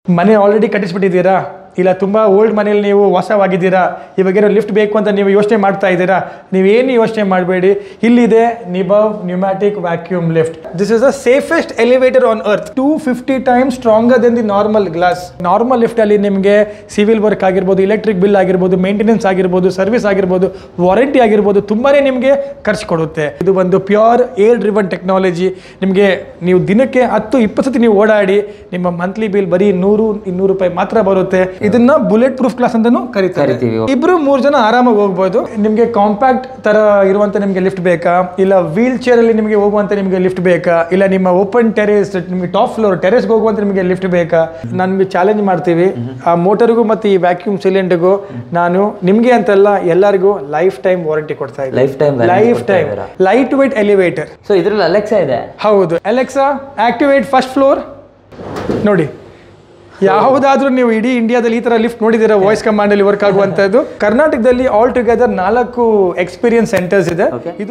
ಮನೆ ಆಲ್ರೆಡಿ ಕಟ್ಟಿಸ್ಬಿಟ್ಟಿದ್ದೀರಾ ಇಲ್ಲ ತುಂಬ ಓಲ್ಡ್ ಮನೇಲಿ ನೀವು ವಾಸವಾಗಿದ್ದೀರಾ ಇವಾಗೇನೋ ಲಿಫ್ಟ್ ಬೇಕು ಅಂತ ನೀವು ಯೋಚನೆ ಮಾಡ್ತಾ ಇದ್ದೀರಾ ನೀವೇನು ಯೋಚನೆ ಮಾಡಬೇಡಿ ಇಲ್ಲಿದೆ Nibav pneumatic vacuum lift this is the safest elevator on earth two fifty times stronger then the normal glass normal ಲಿಫ್ಟಲ್ಲಿ ನಿಮಗೆ ಸಿವಿಲ್ ವರ್ಕ್ ಆಗಿರ್ಬೋದು ಇಲೆಕ್ಟ್ರಿಕ್ ಬಿಲ್ ಆಗಿರ್ಬೋದು ಮೇಂಟೆನೆನ್ಸ್ ಆಗಿರ್ಬೋದು ಸರ್ವಿಸ್ ಆಗಿರ್ಬೋದು ವಾರಂಟಿ ಆಗಿರ್ಬೋದು ತುಂಬಾ ನಿಮಗೆ ಖರ್ಚು ಕೊಡುತ್ತೆ ಇದು ಒಂದು ಪ್ಯೂರ್ ಏರ್ ಡ್ರಿವನ್ ಟೆಕ್ನಾಲಜಿ ನಿಮಗೆ ನೀವು ದಿನಕ್ಕೆ ಹತ್ತು ಇಪ್ಪತ್ತು ಸತಿ ನೀವು ಓಡಾಡಿ ನಿಮ್ಮ ಮಂತ್ಲಿ ಬಿಲ್ ಬರೀ ನೂರು ಇನ್ನೂರು ರೂಪಾಯಿ ಮಾತ್ರ ಬರುತ್ತೆ ಇದನ್ನ ಬುಲೆಟ್ ಪ್ರೂಫ್ ಕ್ಲಾಸ್ ಅಂತಾನು ಕರೀತಾರೆ ಕರಿತೀವಿ. ಇಬ್ರು ಮೂರು ಜನ ಆರಾಮಾಗಿ ಹೋಗ್ಬೋದು ನಿಮಗೆ ಕಾಂಪ್ಯಾಕ್ಟ್ ತರ ಇರುವಂತ ನಿಮಗೆ ಲಿಫ್ಟ್ ಬೇಕಾ ಇಲ್ಲ ವೀಲ್ ಚೇರ್ ಅಲ್ಲಿ ನಿಮಗೆ ಹೋಗುವಂತ ನಿಮಗೆ ಲಿಫ್ಟ್ ಬೇಕಾ ಇಲ್ಲ ನಿಮ್ಮ ಓಪನ್ ಟೆರೇಸ್ ನಿಮಗೆ ಟಾಪ್ ಫ್ಲೋರ್ ಟೆರೇಸ್ಗೆ ಹೋಗುವಂತ ನಿಮಗೆ ಲಿಫ್ಟ್ ಬೇಕಾ ನನ್ಗೆ ಚಾಲೆಂಜ್ ಮಾಡ್ತೀವಿ ಆ ಮೋಟರ್ಗೂ ಮತ್ತೆ ಈ ವ್ಯಾಕ್ಯೂಮ್ ಸಿಲಿಂಡರ್ಗೂ ನಾನು ನಿಮ್ಗೆ ಅಂತಲ್ಲ ಎಲ್ಲರಿಗೂ ಲೈಫ್ ಟೈಮ್ ವಾರಂಟಿ ಕೊಡ್ತಾ ಇದ್ದೀನಿ lifetime lifetime light weight elevator so ಇದ್ರಲ್ಲಿ ಅಲೆಕ್ಸಾ ಇದೆ ಹೌದು ಅಲೆಕ್ಸಾ ಆಕ್ಟಿವೇಟ್ ಫಸ್ಟ್ ಫ್ಲೋರ್ ನೋಡಿ ಯಾವುದಾದ್ರೂ ನೀವು ಇಡೀ ಇಂಡಿಯಾದಲ್ಲಿ ಈ ತರ ಲಿಫ್ಟ್ ನೋಡಿದ್ದೀರಾ ವಾಯ್ಸ್ ಕಮಾಂಡ್ ಅಲ್ಲಿ ವರ್ಕ್ ಆಗುವಂತದ್ದು ಕರ್ನಾಟಕದಲ್ಲಿ ಆಲ್ ಟುಗೆದರ್ ನಾಲ್ಕು ಎಕ್ಸ್ಪೀರಿಯನ್ಸ್ ಸೆಂಟರ್ಸ್ ಇದೆ Okay. ಇದು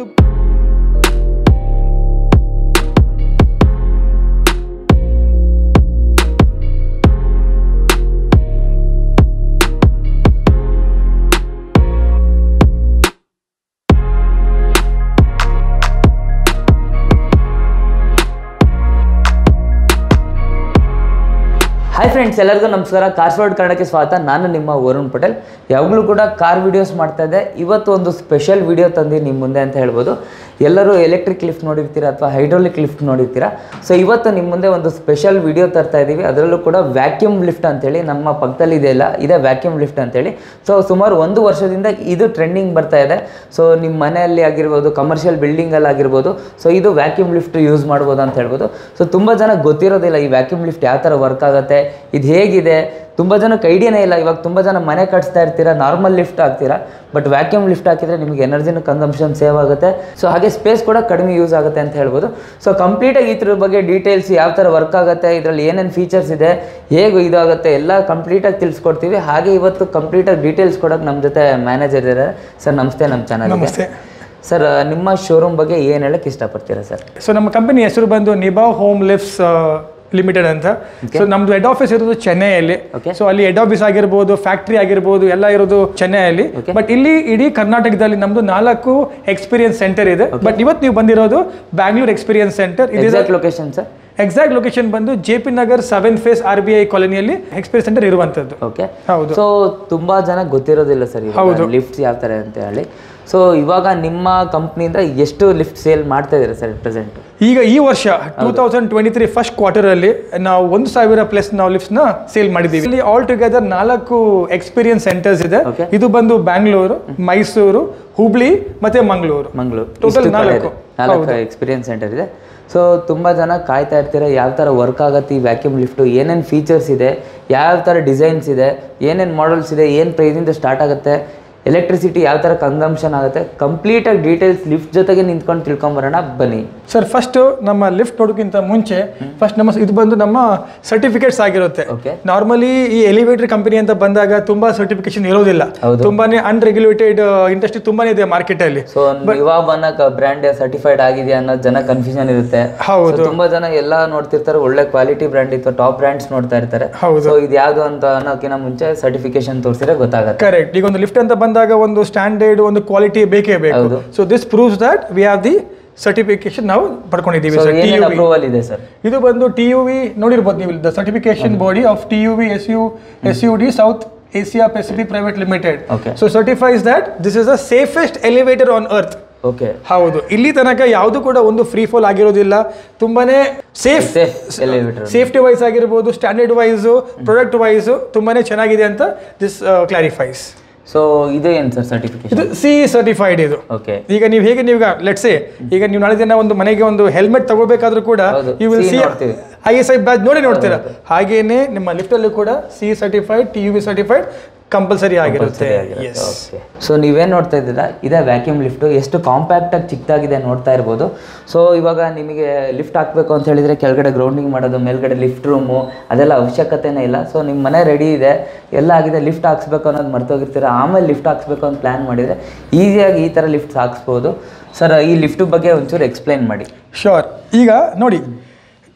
ಹಾಯ್ ಫ್ರೆಂಡ್ಸ್ ಎಲ್ಲರಿಗೂ ನಮಸ್ಕಾರ ಕಾರ್ ಫಾರ್ಡ್ ಕನ್ನಡಕ್ಕೆ ಸ್ವಾಗತ ನಾನು ನಿಮ್ಮ ವರುಣ್ ಪಟೇಲ್ ಯಾವಾಗಲೂ ಕೂಡ ಕಾರ್ ವಿಡಿಯೋಸ್ ಮಾಡ್ತಾ ಇದ್ದೆ ಇವತ್ತು ಒಂದು ಸ್ಪೆಷಲ್ ವಿಡಿಯೋ ತಂದು ನಿಮ್ಮ ಮುಂದೆ ಅಂತ ಹೇಳ್ಬೋದು ಎಲ್ಲರೂ ಎಲೆಕ್ಟ್ರಿಕ್ ಲಿಫ್ಟ್ ನೋಡಿರ್ತೀರಾ ಅಥವಾ ಹೈಡ್ರೋಲಿಕ್ ಲಿಫ್ಟ್ ನೋಡಿರ್ತೀರಾ ಸೊ ಇವತ್ತು ನಿಮ್ಮ ಮುಂದೆ ಒಂದು ಸ್ಪೆಷಲ್ ವಿಡಿಯೋ ತರ್ತಾ ಇದ್ದೀವಿ ಅದರಲ್ಲೂ ಕೂಡ ವ್ಯಾಕ್ಯೂಮ್ ಲಿಫ್ಟ್ ಅಂತೇಳಿ ನಮ್ಮ ಪಕ್ಕದಲ್ಲಿ ಇದೆಯಲ್ಲ ಇದೆ ವ್ಯಾಕ್ಯೂಮ್ ಲಿಫ್ಟ್ ಅಂತೇಳಿ ಸೊ ಸುಮಾರು ಒಂದು ವರ್ಷದಿಂದ ಇದು ಟ್ರೆಂಡಿಂಗ್ ಬರ್ತಾ ಇದೆ ಸೊ ನಿಮ್ಮ ಮನೆಯಲ್ಲಿ ಆಗಿರ್ಬೋದು ಕಮರ್ಷಿಯಲ್ ಬಿಲ್ಡಿಂಗಲ್ಲಿ ಆಗಿರ್ಬೋದು ಸೊ ಇದು ವ್ಯಾಕ್ಯೂಮ್ ಲಿಫ್ಟ್ ಯೂಸ್ ಮಾಡ್ಬೋದು ಅಂತ ಹೇಳ್ಬೋದು ಸೊ ತುಂಬ ಜನ ಗೊತ್ತಿರೋದಿಲ್ಲ ಈ ವ್ಯಾಕ್ಯೂಮ್ ಲಿಫ್ಟ್ ಯಾವ ಥರ ವರ್ಕ್ ಆಗುತ್ತೆ ಇದು ಹೇಗಿದೆ ತುಂಬ ಜನಕ್ಕೆ ಐಡಿಯಾನೇ ಇಲ್ಲ ಇವಾಗ ತುಂಬ ಜನ ಮನೆ ಕಟ್ಸ್ತಾ ಇರ್ತೀರಾ ನಾರ್ಮಲ್ ಲಿಫ್ಟ್ ಹಾಕ್ತೀರಾ ಬಟ್ ವ್ಯಾಕ್ಯೂಮ್ ಲಿಫ್ಟ್ ಹಾಕಿದ್ರೆ ನಿಮಗೆ ಎನರ್ಜಿನ ಕನ್ಸಂಪ್ಷನ್ ಸೇವ್ ಆಗುತ್ತೆ ಸೊ ಹಾಗೆ ಸ್ಪೇಸ್ ಕೂಡ ಕಡಿಮೆ ಯೂಸ್ ಆಗುತ್ತೆ ಅಂತ ಹೇಳ್ಬೋದು ಸೊ ಕಂಪ್ಲೀಟಾಗಿ ಇದ್ರ ಬಗ್ಗೆ ಡೀಟೇಲ್ಸ್ ಯಾವ ಥರ ವರ್ಕ್ ಆಗುತ್ತೆ ಇದರಲ್ಲಿ ಏನೇನು ಫೀಚರ್ಸ್ ಇದೆ ಹೇಗೆ ಇದಾಗುತ್ತೆ ಎಲ್ಲ ಕಂಪ್ಲೀಟಾಗಿ ತಿಳಿಸ್ಕೊಡ್ತೀವಿ ಹಾಗೆ ಇವತ್ತು ಕಂಪ್ಲೀಟಾಗಿ ಡೀಟೇಲ್ಸ್ ಕೊಡೋಕೆ ನಮ್ಮ ಜೊತೆ ಮ್ಯಾನೇಜರ್ ಇದ್ದಾರೆ ಸರ್ ನಮಸ್ತೆ ನಮ್ಮ ಚಾನಲ್ಗೆ ನಮಸ್ತೆ ಸರ್ ನಿಮ್ಮ ಶೋರೂಮ್ ಬಗ್ಗೆ ಏನು ಹೇಳಕ್ಕೆ ಇಷ್ಟಪಡ್ತೀರಾ ಸರ್ ಸೊ ನಮ್ಮ ಕಂಪನಿ ಹೆಸರು ಬಂದು ನಿಬಾ ಹೋಮ್ ಲಿಫ್ಟ್ಸ್ ಲಿಮಿಟೆಡ್ ಅಂತ ಸೊ ನಮ್ದು ಹೆಡ್ ಆಫೀಸ್ ಇರೋದು ಚೆನ್ನೈಯಲ್ಲಿ Okay. ಸೊ ಅಲ್ಲಿ ಹೆಡ್ ಆಫೀಸ್ ಆಗಿರ್ಬೋದು ಫ್ಯಾಕ್ಟ್ರಿ ಆಗಿರ್ಬೋದು ಎಲ್ಲ ಇರೋದು ಚೆನ್ನೈಯಲ್ಲಿ Okay. ಬಟ್ ಇಲ್ಲಿ ಇಡೀ ಕರ್ನಾಟಕದಲ್ಲಿ ನಮ್ದು ನಾಲ್ಕು ಎಕ್ಸ್ಪೀರಿಯನ್ಸ್ ಸೆಂಟರ್ ಇದೆ ಬಟ್ ಇವತ್ತು ನೀವು ಬಂದಿರೋದು ಬ್ಯಾಂಗ್ಳೂರ್ ಎಕ್ಸ್ಪೀರಿಯನ್ಸ್ ಸೆಂಟರ್ ಇದು exact location sir exact location ಬಂದು J P Nagar seven phase R B I ಕಾಲೋನಿಯಲ್ಲಿ ಎಕ್ಸ್ಪೀರಿಯನ್ಸ್ ಸೆಂಟರ್ ಇರುವಂತದ್ದು ಓಕೆ ಹೌದು ಸೊ ತುಂಬಾ ಜನ ಗೊತ್ತಿರೋದಿಲ್ಲ ಸರ್ ಲಿಫ್ಟ್ ಯಾವ ಥರ ಅಂತ ಹೇಳಿ ಸೊ ಇವಾಗ ನಿಮ್ಮ ಕಂಪ್ನಿಯಿಂದ ಎಷ್ಟು ಲಿಫ್ಟ್ ಸೇಲ್ ಮಾಡ್ತಾ ಇದ್ದೀರಾ ಸರ್ ಪ್ರೆಸೆಂಟ್ ಈಗ ಈ ವರ್ಷ two thousand twenty three first quarter ಅಲ್ಲಿ ನಾವು ಒಂದು ಸಾವಿರ ಪ್ಲಸ್ ನಾವು ಲಿಫ್ಟ್ಸ್ ನ ಸೇಲ್ ಮಾಡಿದ್ದೀವಿ ಇಲ್ಲಿ ಆಲ್ ಟುಗೆದರ್ ನಾಲ್ಕು ಎಕ್ಸ್ಪೀರಿಯನ್ಸ್ ಸೆಂಟರ್ಸ್ ಇದೆ Okay. ಇದು ಬಂದು ಬ್ಯಾಂಗ್ಳೂರು ಮೈಸೂರು ಹುಬ್ಳಿ ಮತ್ತೆ ಮಂಗಳೂರು ಮಂಗಳೂರು Total ನಾಲ್ಕು. ನಾಲ್ಕು ಎಕ್ಸ್ಪೀರಿಯನ್ಸ್ ಸೆಂಟರ್ ಇದೆ ಸೊ ತುಂಬ ಜನ ಕಾಯ್ತಾ ಇರ್ತೀರ ಯಾವ ಥರ ವರ್ಕ್ ಆಗುತ್ತೆ ಈ ವ್ಯಾಕ್ಯೂಮ್ ಲಿಫ್ಟು ಏನೇನು ಫೀಚರ್ಸ್ ಇದೆ ಯಾವ ಥರ ಡಿಸೈನ್ಸ್ ಇದೆ ಏನೇನು ಮಾಡಲ್ಸ್ ಇದೆ ಏನು ಪ್ರೈಸಿಂದ ಸ್ಟಾರ್ಟ್ ಆಗುತ್ತೆ ಎಲೆಕ್ಟ್ರಿಸಿಟಿ ಯಾವ ಥರ ಕನ್ಸಂಪ್ಷನ್ ಆಗುತ್ತೆ ಕಂಪ್ಲೀಟಾಗಿ ಡೀಟೇಲ್ಸ್ ಲಿಫ್ಟ್ ಜೊತೆಗೆ ನಿಂತ್ಕೊಂಡು ತಿಳ್ಕೊಂಬರೋಣ ಬನ್ನಿ ಸರ್ ಫಸ್ಟ್ ನಮ್ಮ ಲಿಫ್ಟ್ ನೋಡೋಕ್ಕಿಂತ ಮುಂಚೆ ಫಸ್ಟ್ ನಮ್ಮ ಇದು ಬಂದು ನಮ್ಮ ಸರ್ಟಿಫಿಕೇಟ್ಸ್ ಆಗಿರುತ್ತೆ Okay. ನಾರ್ಮಲಿ ಈ ಎಲಿವೇಟರ್ ಕಂಪನಿ ಅಂತ ಬಂದಾಗ ತುಂಬಾ ಸರ್ಟಿಫಿಕೇಶನ್ ಇರೋದಿಲ್ಲ ಹೌದು. ತುಂಬಾನೇ ಅನ್ರೆಗ್ಯುಲೇಟೆಡ್ ಇಂಡಸ್ಟ್ರಿ ತುಂಬಾನೇ ಇದೆ ಮಾರ್ಕೆಟ್ ಅಲ್ಲಿ ಸೊ ಇವಾಗ ಅನ್ನೋ ಬ್ರ್ಯಾಂಡ್ ಸರ್ಟಿಫೈಡ್ ಆಗಿದೆಯಾ ಅನ್ನೋ ಜನ ಕನ್ಫ್ಯೂಷನ್ ಇರುತ್ತೆ ಹೌದು. So, ತುಂಬಾ ಜನ ಎಲ್ಲ ನೋಡ್ತಿರ್ತಾರೆ ಒಳ್ಳೆ ಕ್ವಾಲಿಟಿ ಬ್ರ್ಯಾಂಡ್ ಇತ್ತು ಟಾಪ್ ಬ್ರ್ಯಾಂಡ್ಸ್ ನೋಡ್ತಾ ಇರ್ತಾರೆ ಹೌದು. ಸೊ ಇದು ಯಾವ್ದು ಅಂತ ಅನ್ನೋಕ್ಕಿಂತ ಮುಂಚೆ ಸರ್ಟಿಫಿಕೇಶನ್ ತೋರಿಸಿದ್ರೆ ಗೊತ್ತಾಗತ್ತೆ ಕರೆಕ್ಟ್ ಈಗ ಒಂದು ಲಿಫ್ಟ್ ಅಂತ ಬಂದಾಗ ಒಂದು ಸ್ಟ್ಯಾಂಡರ್ಡ್ ಒಂದು ಕ್ವಾಲಿಟಿ ಬೇಕೇ ಬೇಕು ಹೌದು. So this proves that we have the certification ನಾವು ಪಡ್ಕೊಂಡಿದ್ದೀವಿ ಸೊ ಸರ್ ಏನೇನು ಅಪ್ರೂವಲ್ ಇದೆ ಸರ್ ಇದು ಬಂದು ಟಿ ಯು ವಿ ನೋಡಿರ್ಬೋದು ನೀವು the certification body of T U V S U S you D south Asia Pacific private limited Okay. So ಸರ್ಟಿಫೈಸ್ that this is the safest elevator on earth okay ಹೌದು ಇಲ್ಲಿ ತನಕ ಯಾವುದು ಕೂಡ ಒಂದು ಫ್ರೀ ಫಾಲ್ ಆಗಿರೋದಿಲ್ಲ ತುಂಬಾನೇ safe safe elevator safety wise ಆಗಿರ್ಬೋದು standard wise product wise ತುಂಬಾನೇ ಚೆನ್ನಾಗಿದೆ ಅಂತ ದಿಸ್ ಕ್ಲಾರಿಫೈಸ್ ಸೊ ಇದು ಏನು ಸರ್ ಸರ್ಟಿಫಿಕೇಶನ್ ಇದು ಸಿ ಸರ್ಟಿಫೈಡ್ ಇದು ಓಕೆ ಈಗ ನೀವು ಹೇಗೆ ನೀವು ಲೆಟ್ಸೆ ಈಗ ನೀವು ನಾಳೆ ದಿನ ಒಂದು ಮನೆಗೆ ಒಂದು ಹೆಲ್ಮೆಟ್ ತಗೋಬೇಕಾದ್ರೂ ಕೂಡ ಹೌದು, ಯು ವಿಲ್ C ಸಿ ನೋಡ್ತೀವಿ. ಐ ಎಸ್ ಐ ಬ್ಯಾಚ್ ನೋಡಿ ನೋಡ್ತೀರಾ ಹಾಗೇನೆ ನಿಮ್ಮ ಲಿಫ್ಟ್ ಅಲ್ಲೂ ಕೂಡ C certified T U V certified compulsory ಆಗಿರುತ್ತೆ ಎಸ್ ಓಕೆ ಸೊ ನೀವೇನು ನೋಡ್ತಾ ಇದ್ದೀರಾ ಇದೇ ವ್ಯಾಕ್ಯೂಮ್ ಲಿಫ್ಟು ಎಷ್ಟು ಕಾಂಪ್ಯಾಕ್ಟಾಗಿ ಚಿಕ್ಕದಾಗಿದೆ ನೋಡ್ತಾ ಇರ್ಬೋದು ಸೊ ಇವಾಗ ನಿಮಗೆ ಲಿಫ್ಟ್ ಹಾಕಬೇಕು ಅಂತ ಹೇಳಿದರೆ ಕೆಳಗಡೆ ಗ್ರೌಂಡಿಂಗ್ ಮಾಡೋದು ಮೇಲ್ಗಡೆ ಲಿಫ್ಟ್ ರೂಮು ಅದೆಲ್ಲ ಅವಶ್ಯಕತೆನೇ ಇಲ್ಲ ಸೊ ನಿಮ್ಮ ಮನೆ ರೆಡಿ ಇದೆ ಎಲ್ಲ ಆಗಿದೆ ಲಿಫ್ಟ್ ಹಾಕ್ಸ್ಬೇಕು ಅನ್ನೋದು ಮರ್ತೋಗಿರ್ತೀರ ಆಮೇಲೆ ಲಿಫ್ಟ್ ಹಾಕ್ಸ್ಬೇಕು ಅಂತ ಪ್ಲ್ಯಾನ್ ಮಾಡಿದರೆ ಈಸಿಯಾಗಿ ಈ ಥರ ಲಿಫ್ಟ್ಸ್ ಹಾಕ್ಸ್ಬೋದು ಸರ್ ಈ ಲಿಫ್ಟ್ ಬಗ್ಗೆ ಒಂಚೂರು ಎಕ್ಸ್ಪ್ಲೈನ್ ಮಾಡಿ ಶೋರ್ ಈಗ ನೋಡಿ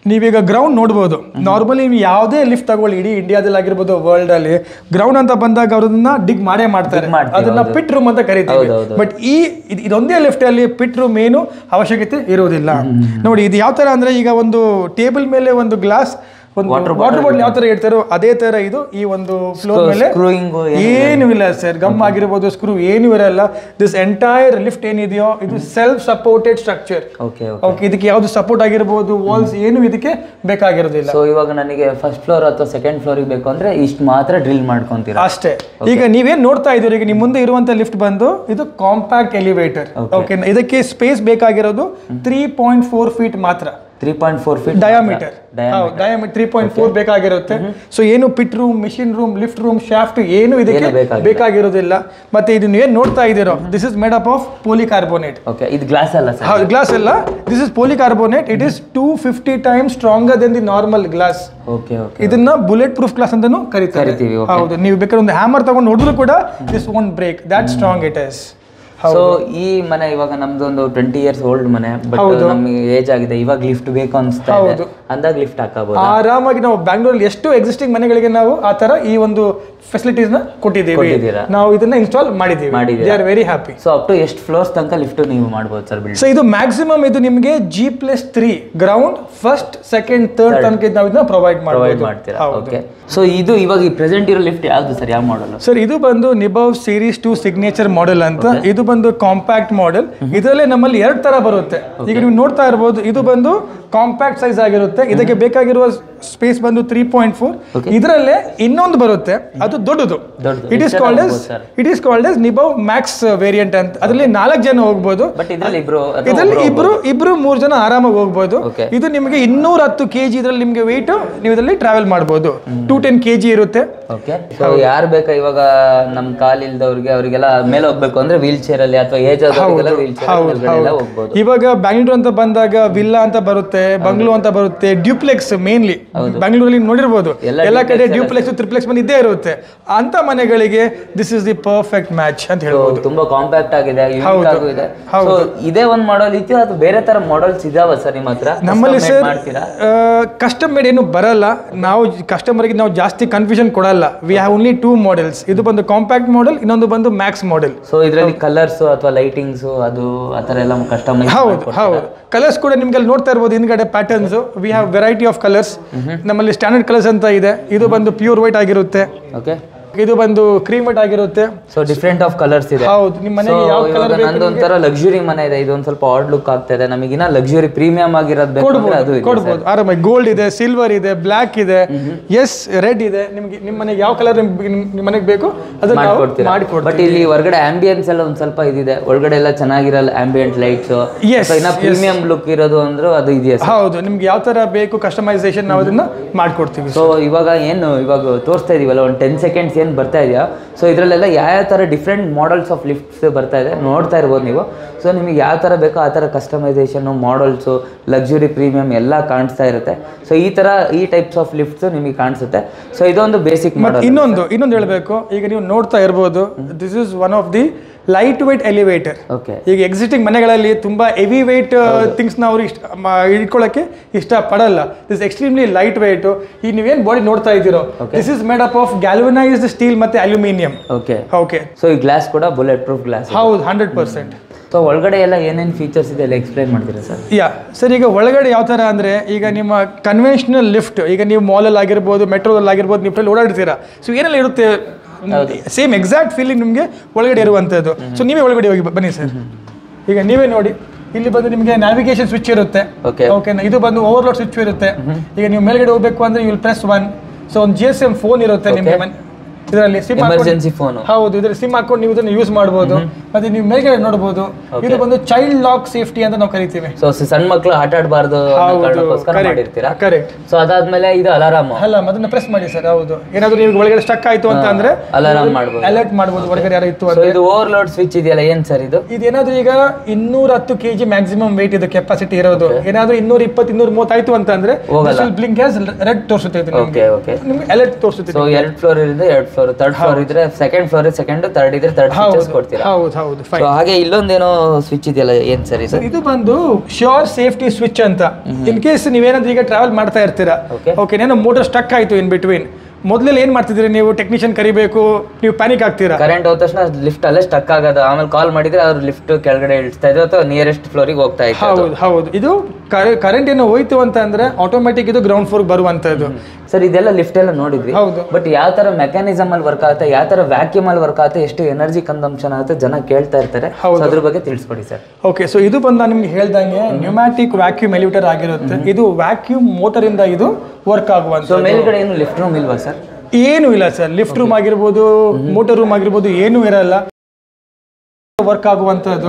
ನೀವೀಗ ಗ್ರೌಂಡ್ ನೋಡ್ಬೋದು ನಾರ್ಮಲಿ ನೀವು ಯಾವುದೇ ಲಿಫ್ಟ್ ತಗೊಳ್ಳಿ ಇಡೀ ಇಂಡಿಯಾದಲ್ಲಿ ಆಗಿರ್ಬೋದು ವರ್ಲ್ಡ್ ಅಲ್ಲಿ ಗ್ರೌಂಡ್ ಅಂತ ಬಂದಾಗ ಅವ್ರನ್ನ ಡಿಗ್ ಮಾಡೇ ಮಾಡ್ತಾರೆ Dig ಮಾಡ್ತೀವಿ, ಅದನ್ನ ಪಿಟ್ ರೂಮ್ ಅಂತ ಕರಿತೀವಿ ಹೌದು, ಹೌದು. ಬಟ್ ಈ ಇದ್- ಇದೊಂದೇ ಲಿಫ್ಟ್ ಅಲ್ಲಿ ಪಿಟ್ ರೂಮ್ ಏನು ಅವಶ್ಯಕತೆ ಇರುವುದಿಲ್ಲ ನೋಡಿ ಇದು ಯಾವ ತರ ಅಂದ್ರೆ ಈಗ ಒಂದು ಟೇಬಲ್ ಮೇಲೆ ಒಂದು ಗ್ಲಾಸ್ ಒಂದು Water ವಾಟರ್ ಬಾಟಲ್ ಯಾವ ತರ ಇಡ್ತಾರೋ ಅದೇ ತರ ಇದು ಈ ಒಂದು ಫ್ಲೋರ್ ಮೇಲೆ screwing ಏನು ಇಲ್ಲ ಸರ್ ಗಮ್ ಆಗಿರ್ಬೋದು ಸ್ಕ್ರೂ ಏನು ಇರಲ್ಲ ದಿಸ್ ಎಂಟೈರ್ ಲಿಫ್ಟ್ ಏನಿದೆಯೋ ಇದು self supported structure okay okay ಇದಕ್ಕೆ ಯಾವ್ದು ಸಪೋರ್ಟ್ ಆಗಿರ್ಬೋದು ವಾಲ್ಸ್ ಏನು ಇದಕ್ಕೆ ಬೇಕಾಗಿರೋದಿಲ್ಲ ಸೊ ಇವಾಗ ನನಗೆ ಫಸ್ಟ್ ಫ್ಲೋರ್ ಅಥವಾ ಸೆಕೆಂಡ್ ಫ್ಲೋರಿಗೆ ಬೇಕು ಅಂದ್ರೆ ಇಷ್ಟು ಮಾತ್ರ ಡ್ರಿಲ್ ಮಾಡ್ಕೊಂತೀರಾ ಅಷ್ಟೇ ಈಗ ನೀವೇನ್ ನೋಡ್ತಾ ಇದ್ದೀರಿ ಈಗ ನಿಮ್ಮ ಮುಂದೆ ಇರುವಂತ ಲಿಫ್ಟ್ ಬಂದು ಇದು ಕಾಂಪ್ಯಾಕ್ಟ್ ಎಲಿವೇಟರ್ ಓಕೆ ಇದಕ್ಕೆ ಸ್ಪೇಸ್ ಬೇಕಾಗಿರೋದು ತ್ರೀ ಪಾಯಿಂಟ್ ಫೋರ್ ಫೀಟ್ ಮಾತ್ರ three point four feet diameter diameter three point four ಬೇಕಾಗಿರುತ್ತೆ ಸೊ ಏನು pit room machine room lift room shaft ಏನು ಇದಕ್ಕೆ ಏನು ಬೇಕಾಗಿಲ್ಲ. ಬೇಕಾಗಿರೋದಿಲ್ಲ ಮತ್ತೆ ಇದನ್ನ ಏನ್ ನೋಡ್ತಾ ಇದ್ದೀರೋ this is made up of polycarbonate okay ಇದು ಗ್ಲಾಸ್ ಅಲ್ಲ ಸರ್ ಹೌದು ಗ್ಲಾಸ್ ಎಲ್ಲ this is polycarbonate it is two fifty times stronger then the normal glass okay okay ಇದನ್ನ ಬುಲೆಟ್ ಪ್ರೂಫ್ ಗ್ಲಾಸ್ ಅಂತಾನು ಕರಿತಾರೆ ಕರಿತೀವಿ, okay. ಹೌದು ನೀವು ಬೇಕಾದ್ರೆ ಒಂದು ಹ್ಯಾಮರ್ ತಗೊಂಡು ನೋಡಿದ್ರು ಕೂಡ this one break that strong it is so ಈ ಮನೆ ಇವಾಗ ನಮ್ದು ಒಂದು ಟ್ವೆಂಟಿ ಇಯರ್ಸ್ ಓಲ್ಡ್ ಮನೆ ಬಟ್ ನಮಗೆ ಏಜ್ ಆಗಿದೆ ಇವಾಗ ಲಿಫ್ಟ್ ಬೇಕು ಅನ್ಸ್ತಾ ಇದೆ ಅಂದಾಗ ಲಿಫ್ಟ್ ಹಾಕಬಹುದು ಆರಾಮಾಗಿ ನಾವು ಬ್ಯಾಂಗ್ಳೂರಲ್ಲಿ ಎಷ್ಟು ಎಕ್ಸಿಸ್ಟಿಂಗ್ ಮನೆಗಳಿಗೆ ನಾವು ಆ ತರ ಈ ಒಂದು ಫೆಸಿಲಿಟೀಸ್ ನ ಕೊಟ್ಟಿದ್ದೀವಿ ಕೊಟ್ಟಿದ್ದೀರಾ? ನಾವು ಇದನ್ನ ಇನ್ಸ್ಟಾಲ್ ಮಾಡಿದ್ದೀವಿ ಮಾಡಿದ್ದೀರಾ? They are very happy so up to ಎಷ್ಟು ಫ್ಲೋರ್ಸ್ ತನಕ ಲಿಫ್ಟ್ ನೀವು ಮಾಡ್ಬೋದು ಸರ್ ಬಿಲ್ಡ್ ಸೊ ಇದು ಮ್ಯಾಕ್ಸಿಮಮ್ ಇದು ನಿಮಗೆ G plus three ground first second third ತನಕ ಇದು ನಾವು ಇದನ್ನ ಪ್ರೊವೈಡ್ ಪ್ರೊವೈಡ್ ಮಾಡಬಹುದು ಮಾಡ್ತೀರಾ ಓಕೆ ಸೊ ಇದು ಇವಾಗ ಈ ಪ್ರೆಸೆಂಟ್ ಇರೋ ಲಿಫ್ಟ್ ಯಾವ್ದು ಸರ್ ಯಾವ ಮಾಡಲ್ ಸರ್ ಇದು ಬಂದು Nibav series two signature model ಅಂತ ಇದು ಬಂದು ಕಾಂಪ್ಯಾಕ್ಟ್ ಮಾಡೆಲ್ ಇದರಲ್ಲೇ ನಮ್ಮಲ್ಲಿ ಎರಡು ತರ ಬರುತ್ತೆ ಈಗ ನೀವು ನೋಡ್ತಾ ಇರಬಹುದು ಇದು ಬಂದು ಕಾಂಪ್ಯಾಕ್ಟ್ ಸೈಜ್ ಆಗಿರುತ್ತೆ ಇದಕ್ಕೆ ಬೇಕಾಗಿರುವ ಸ್ಪೇಸ್ ಬಂದು ತ್ರೀ ಪಾಯಿಂಟ್ ಫೋರ್ ಇದರಲ್ಲೇ ಇನ್ನೊಂದು ಬರುತ್ತೆ ಅದು ದೊಡ್ಡದು ದೊಡ್ಡದು. ಇಟ್ ಈಸ್ ಎಷ್ಟು ಕಾಲ್ಡ್ ಜನ ಎಸ್ ಹೋಗ್ಬೋದು sir? It is called as Nibav max variant ಅಂತ ಅದರಲ್ಲಿ ನಾಲ್ಕು ಜನ ಹೋಗ್ಬೋದು ಬಟ್ ಇದ್ರಲ್ಲಿ ಇಬ್ರು ಅಥವಾ ಇದರಲ್ಲಿ ಇಬ್ರು ಇಬ್ರು ಮೂರು ಜನ ಆರಾಮಾಗಿ ಹೋಗ್ಬೋದು Okay. ಇದು ನಿಮಗೆ ಇನ್ನೂರ ಹತ್ತು ಕೆ ಜಿ ಇದರಲ್ಲಿ ನಿಮಗೆ ವೆಯ್ಟ್ ನೀವು ಇದರಲ್ಲಿ ಟ್ರಾವೆಲ್ ಮಾಡ್ಬೋದು ಟು ಟೆನ್ ಕೆ ಜಿ ಇರುತ್ತೆ ಓಕೆ ಸೊ ಯಾರು ಬೇಕಾ ಇವಾಗ ನಮ್ ಕಾಲ್ ಇಲ್ದವ್ರಿಗೆ ಅವರಿಗೆಲ್ಲ ಮೇಲೆ ಹೋಗ್ಬೇಕು ಅಂದ್ರೆ ವೀಲ್ ಚೇರ್ ಅಲ್ಲಿ ಅಥವಾ ಏಜ್ ಆದವ್ರಿಗೆಲ್ಲ ವೀಲ್ ಚೇರ್ ಎಲ್ಲ ಹೋಗ್ಬೋದು ಇವಾಗ ಬ್ಯಾಂಗ್ಳೂರ್ ಅಂತ ಬಂದಾಗ ವಿಲ್ಲಾ ಅಂತ ಬರುತ್ತೆ ಬಂಗ್ಲೂ ಅಂತ ಬರುತ್ತೆ ಡ್ಯೂಪ್ಲೆಕ್ಸ್ ಮೇನ್ಲಿ ಬ್ಯಾಂಗ್ಳೂರಲ್ಲಿ ನೋಡಿರ್ಬೋದು ಎಲ್ಲ ಎಲ್ಲ ಕಡೆ ಡ್ಯೂಪ್ಲೆಕ್ಸ್ ತ್ರಿಪ್ಲೆಕ್ಸ್ ಬಂದು ಇದ್ದೇ ಇರುತ್ತೆ ಅಂತ ಮನೆಗಳಿಗೆ this is the perfect match ಅಂತ So, ಹೇಳ್ಬೋದು ತುಂಬಾ ಕಾಂಪ್ಯಾಕ್ಟ್ ಆಗಿದೆ unique ಹೌದು. ಆಗೂ ಇದೆ ಹೌದು. ಸೊ ಇದೇ ಒಂದ್ ಮಾಡಲ್ ಇತ್ತು ಅದು ಬೇರೆ ತರ ಮಾಡಲ್ಸ್ ಇದಾವ ಸರ್ ನಿಮ್ಮ ಹತ್ರ ನಮ್ಮಲ್ಲಿ Custom made ಸರ್ ಮಾಡ್ತೀರಾ ಕಸ್ಟಮ್ ಮೇಡ್ ಏನು ಬರಲ್ಲ ನಾವು ಕಸ್ಟಮರ್ಗೆ ನಾವು ಜಾಸ್ತಿ ಕನ್ಫ್ಯೂಷನ್ ಕೊಡಲ್ಲ we have only two models ಇದು ಬಂದು ಕಾಂಪ್ಯಾಕ್ಟ್ ಮಾಡೆಲ್ ಇನ್ನೊಂದು ಬಂದು ಮ್ಯಾಕ್ಸ್ ಮಾಡೆಲ್ ಸೊ ಇದರಲ್ಲಿ ಕಲರ್ಸ್ ಅಥವಾ ಲೈಟಿಂಗ್ಸ್ ಅದು ಆತರ ಎಲ್ಲ ಕಸ್ಟಮೈಸ್ ಹೌದು ಹೌದು ಕಲರ್ಸ್ ಕೂಡ ನಿಮ್ಗೆ ಅಲ್ಲಿ ನೋಡ್ತಾ ಇರ್ಬೋದು ಹಿಂದ್ಗಡೆ patterns we have variety of colours ನಮ್ಮಲ್ಲಿ ಸ್ಟ್ಯಾಂಡರ್ಡ್ ಕಲರ್ಸ್ ಅಂತ ಇದೆ ಇದು ಬಂದು ಪ್ಯೂರ್ ವೈಟ್ ಆಗಿರುತ್ತೆ ಓಕೆ ಇದು ಬಂದು ಕ್ರೀಮ್ ವೈಟ್ ಆಗಿರುತ್ತೆ ಸೊ ಡಿಫ್ರೆಂಟ್ ಆಫ್ ಕಲರ್ಸ್ ಇದೆ ಹೌದು ನಿಮ್ಮ ಸೊ ಮನೆಗೆ ಯಾವ ಇವಾಗ ಕಲರ್ ಬೇಕು ನಂದು ಒಂಥರ ಲಕ್ಸುರಿ ಮನೆ ಇದೆ ಇದೊಂದು ಸ್ವಲ್ಪ ಆಡ್ ಲುಕ್ ಆಗ್ತಾ ಇದೆ ನಮಗಿನ್ನ ಲಕ್ಸುರಿ ಪ್ರೀಮಿಯಂ ಆಗಿರೋದು ಬೇಕು ಅಂದ್ರೆ ಅದು ಇದೆ ಕೊಡ್ಬೋದು ಆರಾಮಾಗಿ ಗೋಲ್ಡ್ ಇದೆ ಸಿಲ್ವರ್ ಇದೆ ಬ್ಲ್ಯಾಕ್ ಇದೆ ಎಸ್ ರೆಡ್ ಇದೆ ನಿಮ್ಗೆ ನಿಮ್ಮ ಮನೆಗೆ ಯಾವ ಕಲರ್ ನಿಮ್ಮ ಮನೆಗೆ ಬೇಕು ಅದನ್ನ ನಾವು ಮಾಡ್ಕೊಡ್ತೀರಾ ಮಾಡಿಕೊಡ್ತೀವಿ ಬಟ್ ಇಲ್ಲಿ ಹೊರಗಡೆ ಆಂಬಿಯನ್ಸ್ ಎಲ್ಲ ಒಂದ್ ಸ್ವಲ್ಪ ಇದಿದೆ ಒಳಗಡೆ ಎಲ್ಲ ಚೆನ್ನಾಗಿರಲ್ಲ ಆಂಬಿಯಂಟ್ ಲೈಟ್ಸ್ Yes, ಇನ್ನ ಪ್ರೀಮಿಯಂ ಲುಕ್ ಇರೋದು ಅಂದ್ರೆ ಅದು ಇದೆಯಾ ಸರ್ ಹೌದು ನಿಮ್ಗೆ ಯಾವ ತರ ಬೇಕು ಕಸ್ಟಮೈಸೇಷನ್ ನಾವು ಅದನ್ನ ಮಾಡ್ಕೊಡ್ತೀವಿ ಸೊ ಇವಾಗ ಏನು ಇವಾಗ ತೋರಿಸ್ತಾ ಇದೀವಲ್ಲ ಒಂದು ಟೆನ್ ಸೆಕೆಂಡ್ಸ್ ಏನು ಬರ್ತಾ ಇದೆಯಾ ಸೊ ಇದರಲ್ಲೆಲ್ಲ ಯಾವ ಥರ ಡಿಫ್ರೆಂಟ್ ಮಾಡೆಲ್ಸ್ ಆಫ್ ಲಿಫ್ಟ್ಸ್ ಬರ್ತಾ ಇದೆ ನೋಡ್ತಾ ಇರ್ಬೋದು ನೀವು ಸೊ ನಿಮಗೆ ಯಾವ ಥರ ಬೇಕೋ ಆ ಥರ ಕಸ್ಟಮೈಸೇಷನು ಮಾಡಲ್ಸು ಲಕ್ಸುರಿ ಪ್ರೀಮಿಯಂ ಎಲ್ಲ ಕಾಣಿಸ್ತಾ ಇರುತ್ತೆ ಸೊ ಈ ಥರ ಈ ಟೈಪ್ಸ್ ಆಫ್ ಲಿಫ್ಟ್ಸ್ ನಿಮಗೆ ಕಾಣಿಸುತ್ತೆ ಸೊ ಇದೊಂದು ಬೇಸಿಕ್ ಮಾಡಲ್ ಇನ್ನೊಂದು ಇನ್ನೊಂದು ಹೇಳ್ಬೇಕು ಈಗ ನೀವು ನೋಡ್ತಾ ಇರ್ಬೋದು this is one of the light wait elevator okay ಈಗ ಎಕ್ಸಿಸ್ಟಿಂಗ್ ಮನೆಗಳಲ್ಲಿ ತುಂಬಾ ಹೆವಿ ವೆಯ್ಟ್ ಥಿಂಗ್ಸ್ ನ ಅವ್ರು ಇಷ್ಟ ಮ- ಇಟ್ಕೊಳ್ಳೋಕೆ ಇಷ್ಟ ಪಡಲ್ಲ ದಿಸ್ ಎಕ್ಸ್ಟ್ರೀಮ್ಲಿ ಲೈಟ್ ವೆಯ್ಟ್ ಈ ನೀವೇನ್ ಬಾಡಿ ನೋಡ್ತಾ ಇದ್ದೀರೋ this is made up of galvanised steel ಮತ್ತೆ ಅಲ್ಯೂಮಿನಿಯಂ ಓಕೆ ಓಕೆ ಸೊ ಈ ಗ್ಲಾಸ್ ಕೂಡ ಬುಲೆಟ್ ಪ್ರೂಫ್ ಗ್ಲಾಸ್ ಹೌದು ಹಂಡ್ರೆಡ್ ಪರ್ಸೆಂಟ್ ಸೊ ಒಳಗಡೆ ಎಲ್ಲ ಏನೇನು ಫೀಚರ್ಸ್ ಇದೆ ಎಲ್ಲ ಎಕ್ಸ್ಪ್ಲೈನ್ ಮಾಡ್ತೀರಾ ಸರ್ ಯಾ ಸರ್ ಈಗ ಒಳಗಡೆ ಯಾವ ಥರ ಅಂದರೆ ಈಗ ನಿಮ್ಮ ಕನ್ವೆನ್ಷನಲ್ ಲಿಫ್ಟ್ ಈಗ ನೀವು ಮಾಲಲ್ಲಿ ಆಗಿರ್ಬೋದು ಮೆಟ್ರೋದಲ್ಲಿ ಆಗಿರ್ಬೋದು ನೀವು ಓಡಾಡ್ತೀರಾ ಸೊ ಏನೆಲ್ಲ ಇರುತ್ತೆ ಸೇಮ್ ಎಕ್ಸಾಕ್ಟ್ ಫೀಲಿಂಗ್ ನಿಮಗೆ ಒಳಗಡೆ ಇರುವಂಥದ್ದು ಸೊ ನೀವೇ ಒಳಗಡೆ ಹೋಗಿ ಬ- ಬನ್ನಿ ಸರ್ ಈಗ ನೀವೇ ನೋಡಿ ಇಲ್ಲಿ ಬಂದು ನಿಮಗೆ ನ್ಯಾವಿಗೇಷನ್ ಸ್ವಿಚ್ ಇರುತ್ತೆ Okay. ಓಕೆ ಇದು ಬಂದು ಓವರ್ಲೋಡ್ ಸ್ವಿಚ್ ಇರುತ್ತೆ ಈಗ ನೀವು ಮೇಲ್ಗಡೆ ಹೋಗ್ಬೇಕು ಅಂದ್ರೆ you will press one so ಒಂದು ಜಿ ಎಸ್ ಎಮ್ ಫೋನ್ ಇರುತ್ತೆ ನಿಮಗೆ ಇದರಲ್ಲಿ ಸಿಮ್ ಎಮರ್ಜೆನ್ಸಿ ಫೋನು ಹೌದು ಇದ್ರ ಸಿಮ್ ಹಾಕೊಂಡು ನೀವು ಇದನ್ನ ಯೂಸ್ ಮಾಡಬಹುದು ಮತ್ತೆ ನೀವು ಮೇಲ್ಗಡೆ ನೋಡಬಹುದು ಇದು ಬಂದು ಚೈಲ್ಡ್ ಲಾಕ್ ಸೇಫ್ಟಿ ಅಂತ ನಾವು ಕರಿತೀವಿ ಸೊ ಸಣ್ಣ ಮಕ್ಕಳು ಆಟ ಆಡಬಾರ್ದು ಕಾರಣಕ್ಕೋಸ್ಕರ ಮಾಡಿರ್ತೀರಾ ಕರೆಕ್ಟ್ ಸೊ ಅದಾದ್ಮೇಲೆ ಇದು ಅಲಾರಾಮ್ ಅಲ್ಲ ಅದನ್ನ ಪ್ರೆಸ್ ಮಾಡಿ ಸರ್ ಹೌದು ಏನಾದ್ರು ನೀವು ಒಳಗಡೆ ಸ್ಟಕ್ ಆಯ್ತು ಅಂತ ಅಂದ್ರೆ ಅಲಾರಾಮ್ ಮಾಡ್ಬೋದು ಅಲರ್ಟ್ ಮಾಡಬಹುದು ಹೊರಗಡೆ ಯಾರೋ ಇತ್ತು ಸೊ ಅಂತ ಇದು ಓವರ್ಲೋಡ್ ಸ್ವಿಚ್ ಇದೆಯಲ್ಲ ಏನ್ ಸರ್ ಇದು ಇದೇನಾದ್ರೂ ಈಗ ಇನ್ನೂರ ಹತ್ತು ಕೆಜಿ ಮ್ಯಾಕ್ಸಿಮಮ್ weight ಇದು ಕೆಪಾಸಿಟಿ ಇರೋದು ಏನಾದ್ರೂ ಇನ್ನೂರ ಇಪ್ಪತ್ತು ಇನ್ನೂರ ಮೂವತ್ತಾಯ್ತು ಅಂತ ಅಂದ್ರೆ ಬ್ಲಿಂಕ್ ಹ್ಯಾಸ್ ರೆಡ್ ತೋರಿಸುತ್ತೆ ಇದು ನಿಮ್ಗೆ. ಓಕೆ ಓಕೆ ನಿಮ್ಗೆ ಅಲರ್ಟ್ ತೋರಿಸುತ್ತೆ ಸೊ ಎರಡ್ ಫ್ಲೋರ್ ಇದ್ರೆ ಎರಡ್ ಫ್ಲೋರ್ ಥರ್ಡ್ ಫ್ಲೋರ್ ಇದ್ರೆ ಸೆಕೆಂಡ್ ಫ್ಲೋರ್ ಸೆಕೆಂಡ್ ಥರ್ಡ್ ಇದ್ರೆ ಥರ್ಡ್ ಫೀಚರ್ಸ್ ಕೊಡ್ತೀರಾ ಹೌದು ಹೌದು ಸೊ ಹಾಗೆ ಇಲ್ಲೊಂದೇನೋ ಸ್ವಿಚ್ ಇದೆಯಲ್ಲ ಏನ್ ಸರ್ ಇದು ಸರ್ ಇದು ಬಂದು ಶ್ಯೂರ್ ಸೇಫ್ಟಿ ಸ್ವಿಚ್ ಅಂತ ಇನ್ ಕೇಸ್ ನೀವೇನಾದ್ರೂ ಈಗ ಟ್ರಾವೆಲ್ ಮಾಡ್ತಾ ಇರ್ತೀರಾ Okay. ಓಕೆ ಏನೋ ಮೋಟರ್ ಸ್ಟಕ್ ಆಯ್ತು ಇನ್ ಬಿಟ್ವೀನ್ ಮೊದಲಲ್ಲಿ ಏನ್ ಮಾಡ್ತಿದ್ರಿ ನೀವು ಟೆಕ್ನಿಷಿಯನ್ ಕರಿಬೇಕು ನೀವು ಪ್ಯಾನಿಕ್ ಆಗ್ತೀರಾ ಕರೆಂಟ್ ಹೋದ ತಕ್ಷಣ ಲಿಫ್ಟ್ ಅಲ್ಲೇ ಸ್ಟಕ್ ಆಗೋದು ಆಮೇಲೆ ಕಾಲ್ ಮಾಡಿದ್ರೆ ಅವ್ರು ಲಿಫ್ಟ್ ಕೆಳಗಡೆ ಇಳಿಸ್ತಾ ಇದ್ರು ಅಥವಾ ನಿಯರೆಸ್ಟ್ ಫ್ಲೋರಿಗೆ ಹೋಗ್ತಾ ಇತ್ತು ಹೌದು ಹೌದು ಇದು ಕರೆಂಟ್ ಏನೋ ಹೋಯ್ತು ಅಂತ ಅಂದ್ರೆ ಆಟೋಮೆಟಿಕ್ ಇದು ಗ್ರೌಂಡ್ ಫ್ಲೋರ್ ಬರುವಂತದ್ದು ಸರ್ ಇದೆಲ್ಲ ಲಿಫ್ಟ್ ಎಲ್ಲ ನೋಡಿದ್ವಿ ಹೌದು ಬಟ್ ಯಾವ ತರ ಮೆಕ್ಯಾನಿಸಮ್ ಅಲ್ಲಿ ವರ್ಕ್ ಆಗುತ್ತೆ ಯಾವ ತರ ವ್ಯಾಕ್ಯೂಮ್ ಅಲ್ಲಿ ವರ್ಕ್ ಆಗುತ್ತೆ ಎಷ್ಟು ಎನರ್ಜಿ ಕನ್ಸಂಪ್ಷನ್ ಆಗುತ್ತೆ ಜನ ಕೇಳ್ತಾ ಇರ್ತಾರೆ So ಅದ್ರ ಬಗ್ಗೆ ತಿಳಿಸ್ಕೊಡಿ ಸರ್ ಓಕೆ ಸೊ ಇದು ಬಂದು ನಾನು ನಿಮ್ಗೆ ಹೇಳ್ದಂಗೆ ನ್ಯೂಮ್ಯಾಟಿಕ್ ವ್ಯಾಕ್ಯೂಮ್ ಎಲಿವೇಟರ್ ಆಗಿರುತ್ತೆ ಇದು ವ್ಯಾಕ್ಯೂಮ್ ಮೋಟರ್ ಇಂದ ಇದು ವರ್ಕ್ ಸೊ ಆಗುವಂತ ಮೇಲ್ಗಡೆ ಏನು ಲಿಫ್ಟ್ ರೂಮ್ ಇಲ್ವಾ ಸರ್ ಏನು ಇಲ್ಲ ಸರ್ ಲಿಫ್ಟ್ ರೂಮ್ ಆಗಿರ್ಬೋದು ಮೋಟರ್ ರೂಮ್ ಆಗಿರ್ಬೋದು ಏನೂ ಇರಲ್ಲ ವರ್ಕ್ ಆಗುವಂತದ್ದು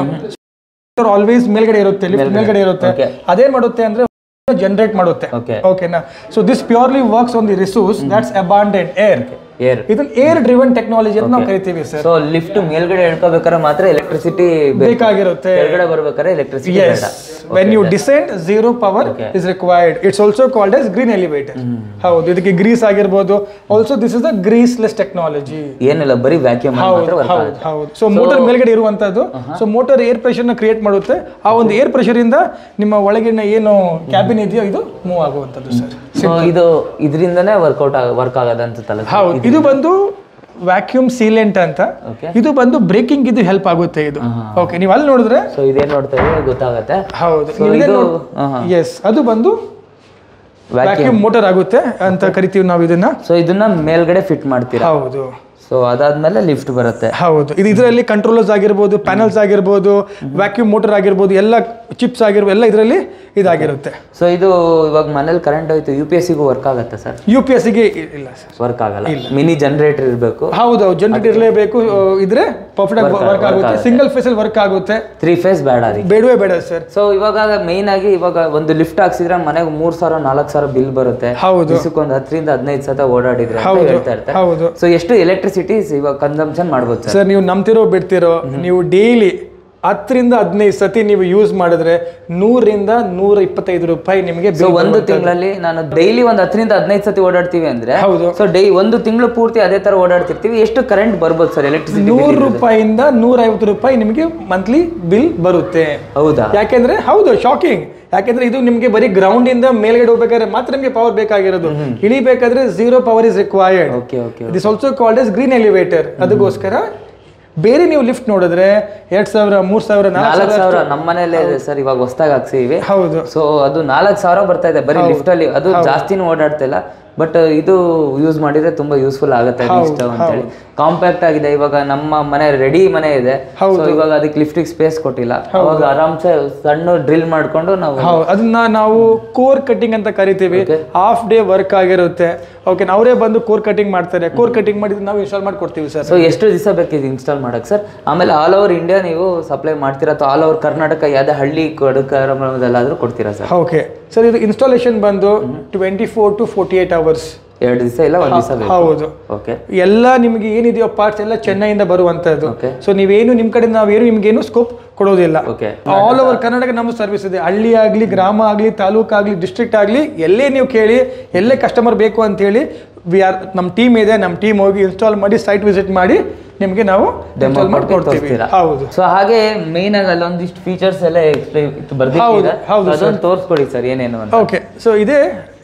ಆಲ್ವೇಸ್ ಮೇಲ್ಗಡೆ ಇರುತ್ತೆ ಲಿಫ್ಟ್ ಮೇಲ್ಗಡೆ ಇರುತ್ತೆ Okay. ಅದೇನ್ ಮಾಡುತ್ತೆ ಅಂದ್ರೆ ಜನರೇಟ್ ಮಾಡುತ್ತೆ ಓಕೆ ಓಕೆನಾ so this purely works on the resource that's abundant air air ಇದನ್ನ ಏರ್ ಡ್ರಿವನ್ ಟೆಕ್ನಾಲಜಿ ಅಂತ ನಾವು ಕರಿತೀವಿ ಸರ್ ಸೊ ಲಿಫ್ಟ್ ಮೇಲ್ಗಡೆ ಹೇಳ್ಕೋಬೇಕಾದ್ರೆ ಮಾತ್ರ ಎಲೆಕ್ಟ್ರಿಸಿಟಿ ಬೇಕಾಗಿರುತ್ತೆ ಕೆಳಗಡೆ ಬರ್ಬೇಕಾದ್ರೆ electricity Yes. When you descend, zero power is required. It's also called as green elevator. ಹೌದು ಇದಕ್ಕೆ ಗ್ರೀಸ್ ಆಗಿರ್ಬೋದು also this is the greaseless technology ಏನಿಲ್ಲ ಬರೀ ವ್ಯಾಕ್ಯೂಮ್ ಮಾತ್ರ ವರ್ಕ್ ಹೌದು ಆಗುತ್ತೆ ಹೌದು ಸೊ ಮೋಟರ್ ಮೇಲ್ಗಡೆ ಇರುವಂತದ್ದು ಸೊ ಮೋಟರ್ ಏರ್ ಪ್ರೆಷರ್ ನ ಕ್ರಿಯೇಟ್ ಮಾಡುತ್ತೆ ಆ ಒಂದು ಏರ್ ಪ್ರೆಷರ್ ಇಂದ ನಿಮ್ಮ ಒಳಗಿನ ಏನು ಕ್ಯಾಬಿನ್ ಇದೆಯೋ ಇದು ಮೂವ್ ಆಗುವಂತದ್ದು ಸರ್ ಸೊ ಇದು ಇದರಿಂದನೇ ವರ್ಕೌಟ್ ವರ್ಕ್ ಆಗೋದಂತ ತಲೆ ಹೌದು ಇದು ಬಂದು ವ್ಯಾಕ್ಯೂಮ್ ಸೀಲೆಂಟ್ ಅಂತ Okay. ಇದು ಬಂದು ಬ್ರೇಕಿಂಗ್ ಇದು ಹೆಲ್ಪ್ ಆಗುತ್ತೆ ಇದು ಓಕೆ ನೀವು ಅಲ್ಲಿ ನೋಡಿದ್ರೆ ಸೊ ಇದೇನ್ ನೋಡ್ತಾ ಇದ್ರೆ ಗೊತ್ತಾಗತ್ತೆ ಹೌದು So ಇದು ಹಾ, ಹಾ. ಎಸ್ ಅದು ಬಂದು ವ್ಯಾಕ್ಯೂಮ್ ವ್ಯಾಕ್ಯೂಮ್ ಮೋಟರ್ ಆಗುತ್ತೆ ಅಂತ ಕರಿತೀವಿ ನಾವು ಇದನ್ನ ಸೊ ಇದನ್ನ ಮೇಲ್ಗಡೆ ಫಿಟ್ ಮಾಡ್ತೀರಾ ಹೌದು ಸೊ ಅದಾದ್ಮೇಲೆ ಲಿಫ್ಟ್ ಬರುತ್ತೆ ಹೌದು ಇದು ಇದರಲ್ಲಿ ಕಂಟ್ರೋಲರ್ಸ್ ಆಗಿರ್ಬೋದು ಪ್ಯಾನಲ್ಸ್ ಆಗಿರ್ಬೋದು ವ್ಯಾಕ್ಯೂಮ್ ಮೋಟರ್ ಆಗಿರ್ಬೋದು ಎಲ್ಲ ಚಿಪ್ಸ್ ಆಗಿರ್ಬೋದು ಎಲ್ಲ ಇದರಲ್ಲಿ ಇದಾಗಿರುತ್ತೆ ಸೊ ಇದು ಇವಾಗ ಮನೇಲಿ ಕರೆಂಟ್ ಹೋಯ್ತು ಯು ಪಿ ಎಸ್ ಸಿಗೂ ವರ್ಕ್ ಆಗುತ್ತೆ ಸರ್ ಯು ಪಿ ಎಸ್ ಗೆ ಇಲ್ಲ ಸರ್ ವರ್ಕ್ ಆಗಲ್ಲ ಮಿನಿ ಜನರೇಟರ್ ಇರಬೇಕು ಹೌದು ಜನರೇಟ್ ಇರಲೇಬೇಕು ಇದ್ರೆ ಪರ್ಫೆಕ್ಟ್ ಆಗಿ ವರ್ಕ್ ಆಗುತ್ತೆ ಸಿಂಗಲ್ ಫೇಸ್ ಅಲ್ಲಿ ವರ್ಕ್ ಆಗುತ್ತೆ ತ್ರೀ ಫೇಸ್ ಬೇಡ ಅದಕ್ಕೆ ಬೇಡವೇ ಬೇಡ ಸರ್ ಸೊ ಇವಾಗ ಮೇಯ್ನ್ ಆಗಿ ಇವಾಗ ಒಂದು ಲಿಫ್ಟ್ ಹಾಕ್ಸಿದ್ರೆ ಮನೆಗೆ ಮೂರ್ ಸಾವಿರ ನಾಲ್ಕು ಸಾವಿರ ಬಿಲ್ ಬರುತ್ತೆ ಹೌದು ದಿವಸಕ್ಕೊಂದು ಹತ್ತರಿಂದ ಹದಿನೈದು ಸತ ಓಡಾಡಿದ್ರೆ ಅಂತ ಹೌದು ಹೇಳ್ತಾ ಇರ್ತಾರೆ ಹೌದು ಸೊ ಎಷ್ಟು ಎಲೆಕ್ಟ್ರಿಸಿಟಿ ಇವಾಗ ಕನ್ಸಂಪ್ಷನ್ ಮಾಡ್ಬೋದು ಸರ್ ಸರ್ ನೀವು ನಂಬ್ತಿರೋ ಬಿಡ್ತಿರೋ ನೀವು ಡೈಲಿ ಹತ್ತರಿಂದ ಹದಿನೈದು ಸತಿ ನೀವು ಯೂಸ್ ಮಾಡಿದ್ರೆ ನೂರಿಂದ ನೂರ ಇಪ್ಪತ್ತೈದು ರೂಪಾಯಿ ನಿಮಗೆ ಸೊ ಒಂದು ತಿಂಗಳಲ್ಲಿ ನಾನು ಡೈಲಿ ಒಂದು ಹತ್ತರಿಂದ ಹದಿನೈದು ಸತಿ ಓಡಾಡ್ತೀವಿ ಅಂದ್ರೆ ಹೌದು ಸೊ ಡೈ ಒಂದು ತಿಂಗಳು ಪೂರ್ತಿ ಅದೇ ತರ ಓಡಾಡ್ತಿರ್ತೀವಿ ಎಷ್ಟು ಕರೆಂಟ್ ಬರ್ಬೋದು ಸರ್ ಎಲೆಕ್ಟ್ರಿಸಿಟಿ ನೂರು ರೂಪಾಯಿಂದ ನೂರ ಐವತ್ತು ರೂಪಾಯಿ ನಿಮಗೆ ಮಂತ್ಲಿ ಬಿಲ್ ಬರುತ್ತೆ ಹೌದಾ ಯಾಕೆಂದ್ರೆ ಹೌದು ಶಾಕಿಂಗ್ ಯಾಕೆಂದ್ರೆ ಇದು ನಿಮಗೆ ಬರೀ ಗ್ರೌಂಡ್ ಇಂದ ಮೇಲ್ಗಡೆ ಹೋಗ್ಬೇಕಾದ್ರೆ ಮಾತ್ರ ನಿಮಗೆ ಪವರ್ ಬೇಕಾಗಿರೋದು ಇಳಿಬೇಕಾದ್ರೆ zero power is required okay okay this also called as green elevator ಅದಕ್ಕೋಸ್ಕರ ಬೇರೆ ನೀವು ಲಿಫ್ಟ್ ನೋಡಿದ್ರೆ ಎರಡ್ ಸಾವಿರ ಮೂರ್ ಸಾವಿರ ನಾಲ್ಕು ನಾಲ್ಕು ಸಾವಿರ ನಮ್ಮ ಮನೇಲೆ ಇದೆ ಸರ್ ಇವಾಗ ಹೊಸ್ದಾಗಿ ಹಾಕ್ಸಿವಿ ಹೌದು ಸೊ ಅದು ನಾಲ್ಕು ಸಾವಿರ ಬರ್ತಾ ಇದೆ ಬರೀ ಲಿಫ್ಟ್ ಅಲ್ಲಿ ಅದು ಜಾಸ್ತಿನೂ ಓಡಾಡ್ತಾ ಇಲ್ಲ ಬಟ್ ಇದು ಯೂಸ್ ಮಾಡಿದ್ರೆ ತುಂಬಾ ಯೂಸ್ಫುಲ್ ಆಗುತ್ತೆ ಇಷ್ಟ ಅಂತೇಳಿ ಕಾಂಪ್ಯಾಕ್ಟ್ ಆಗಿದೆ ಇವಾಗ ನಮ್ಮ ಮನೆ ರೆಡಿ ಮನೆ ಇದೆ ಸೊ ಇವಾಗ ಅದಕ್ಕೆ ಲಿಫ್ಟಿಗೆ ಸ್ಪೇಸ್ ಕೊಟ್ಟಿಲ್ಲ ಅವಾಗ ಆರಾಮ್ಸೆ ಸಣ್ಣ ಡ್ರಿಲ್ ಮಾಡ್ಕೊಂಡು ನಾವು ಹೌದು ಅದನ್ನ ನಾವು ಕೋರ್ ಕಟಿಂಗ್ ಅಂತ ಕರಿತೀವಿ ಹಾಫ್ ಡೇ ವರ್ಕ್ ಆಗಿರುತ್ತೆ ಓಕೆ ಅವರೇ ಬಂದು ಕೋರ್ ಕಟಿಂಗ್ ಮಾಡ್ತಾರೆ ಕೋರ್ ಕಟಿಂಗ್ ಮಾಡಿದ್ರೆ ನಾವು ಇನ್ಸ್ಟಾಲ್ ಮಾಡಿ ಕೊಡ್ತೀವಿ ಸರ್ ಸೊ ಎಷ್ಟು ದಿವಸ ಬೇಕು ಇದು ಇನ್ಸ್ಟಾಲ್ ಮಾಡಕ್ ಸರ್ ಆಮೇಲೆ ಆಲ್ ಓವರ್ ಇಂಡಿಯಾ ನೀವು ಸಪ್ಲೈ ಮಾಡ್ತೀರಾ ಅಥವಾ ಆಲ್ ಓವರ್ ಕರ್ನಾಟಕ ಯಾವ್ದೇ ಹಳ್ಳಿ ಕೊಡಕಾದ್ರೂ ಕೊಡ್ತೀರಾ ಸರ್ ಓಕೆ ಸರ್ ಇದು ಇನ್ಸ್ಟಾಲೇಷನ್ ಬಂದು twenty four to forty eight hours ಎರಡು ದಿವಸ ಇಲ್ಲ ಒಂದು ದಿವಸ ಬೇಕು ಹೌದು ಓಕೆ ಎಲ್ಲ ನಿಮಗೆ ಏನಿದೆಯೋ ಪಾರ್ಟ್ಸ್ ಎಲ್ಲ ಚೆನ್ನೈಯಿಂದ ಬರುವಂತದ್ದು Okay. ಸೊ ನೀವೇನು ನಿಮ್ ಕಡೆ ನಾವೇನು ನಿಮ್ಗೇನು ಸ್ಕೋಪ್ ಕೊಡೋದಿಲ್ಲ ಓಕೆ ಆಲ್ ಓವರ್ ಕರ್ನಾಟಕ ನಮ್ಮ ಸರ್ವಿಸ್ ಇದೆ ಹಳ್ಳಿ ಆಗಲಿ ಗ್ರಾಮ ಆಗಲಿ ತಾಲೂಕು ಆಗಲಿ ಡಿಸ್ಟ್ರಿಕ್ಟ್ ಆಗಲಿ ಎಲ್ಲೇ ನೀವು ಕೇಳಿ ಎಲ್ಲೇ ಕಸ್ಟಮರ್ ಬೇಕು ಅಂತ ಹೇಳಿ ವಿ ಆರ್ ನಮ್ಮ ಟೀಮ್ ಇದೆ ನಮ್ಮ ಟೀಮ್ ಹೋಗಿ ಇನ್ಸ್ಟಾಲ್ ಮಾಡಿ ಸೈಟ್ ವಿಸಿಟ್ ಮಾಡಿ ನಿಮಗೆ ನಾವು ಇನ್ಸ್ಟಾಲ್ ಮಾಡಿ ಕೊಡ್ತೀವಿ ತೋರಿಸ್ತೀರಾ ಹೌದು ಸೊ ಹಾಗೆ ಮೇನ್ ಆಗಿ ಅಲ್ಲೊಂದಿಷ್ಟು ಫೀಚರ್ಸ್ ಎಲ್ಲ explain- ಇದು ಬರ್ದಿದ್ದೀರಾ ಹೌದು, ಹೌದು ಅದೊಂದು ತೋರಿಸ್ಕೊಡಿ ಸರ್ ಏನೇನು ಅಂತ ಓಕೆ ಸೊ ಇದೇ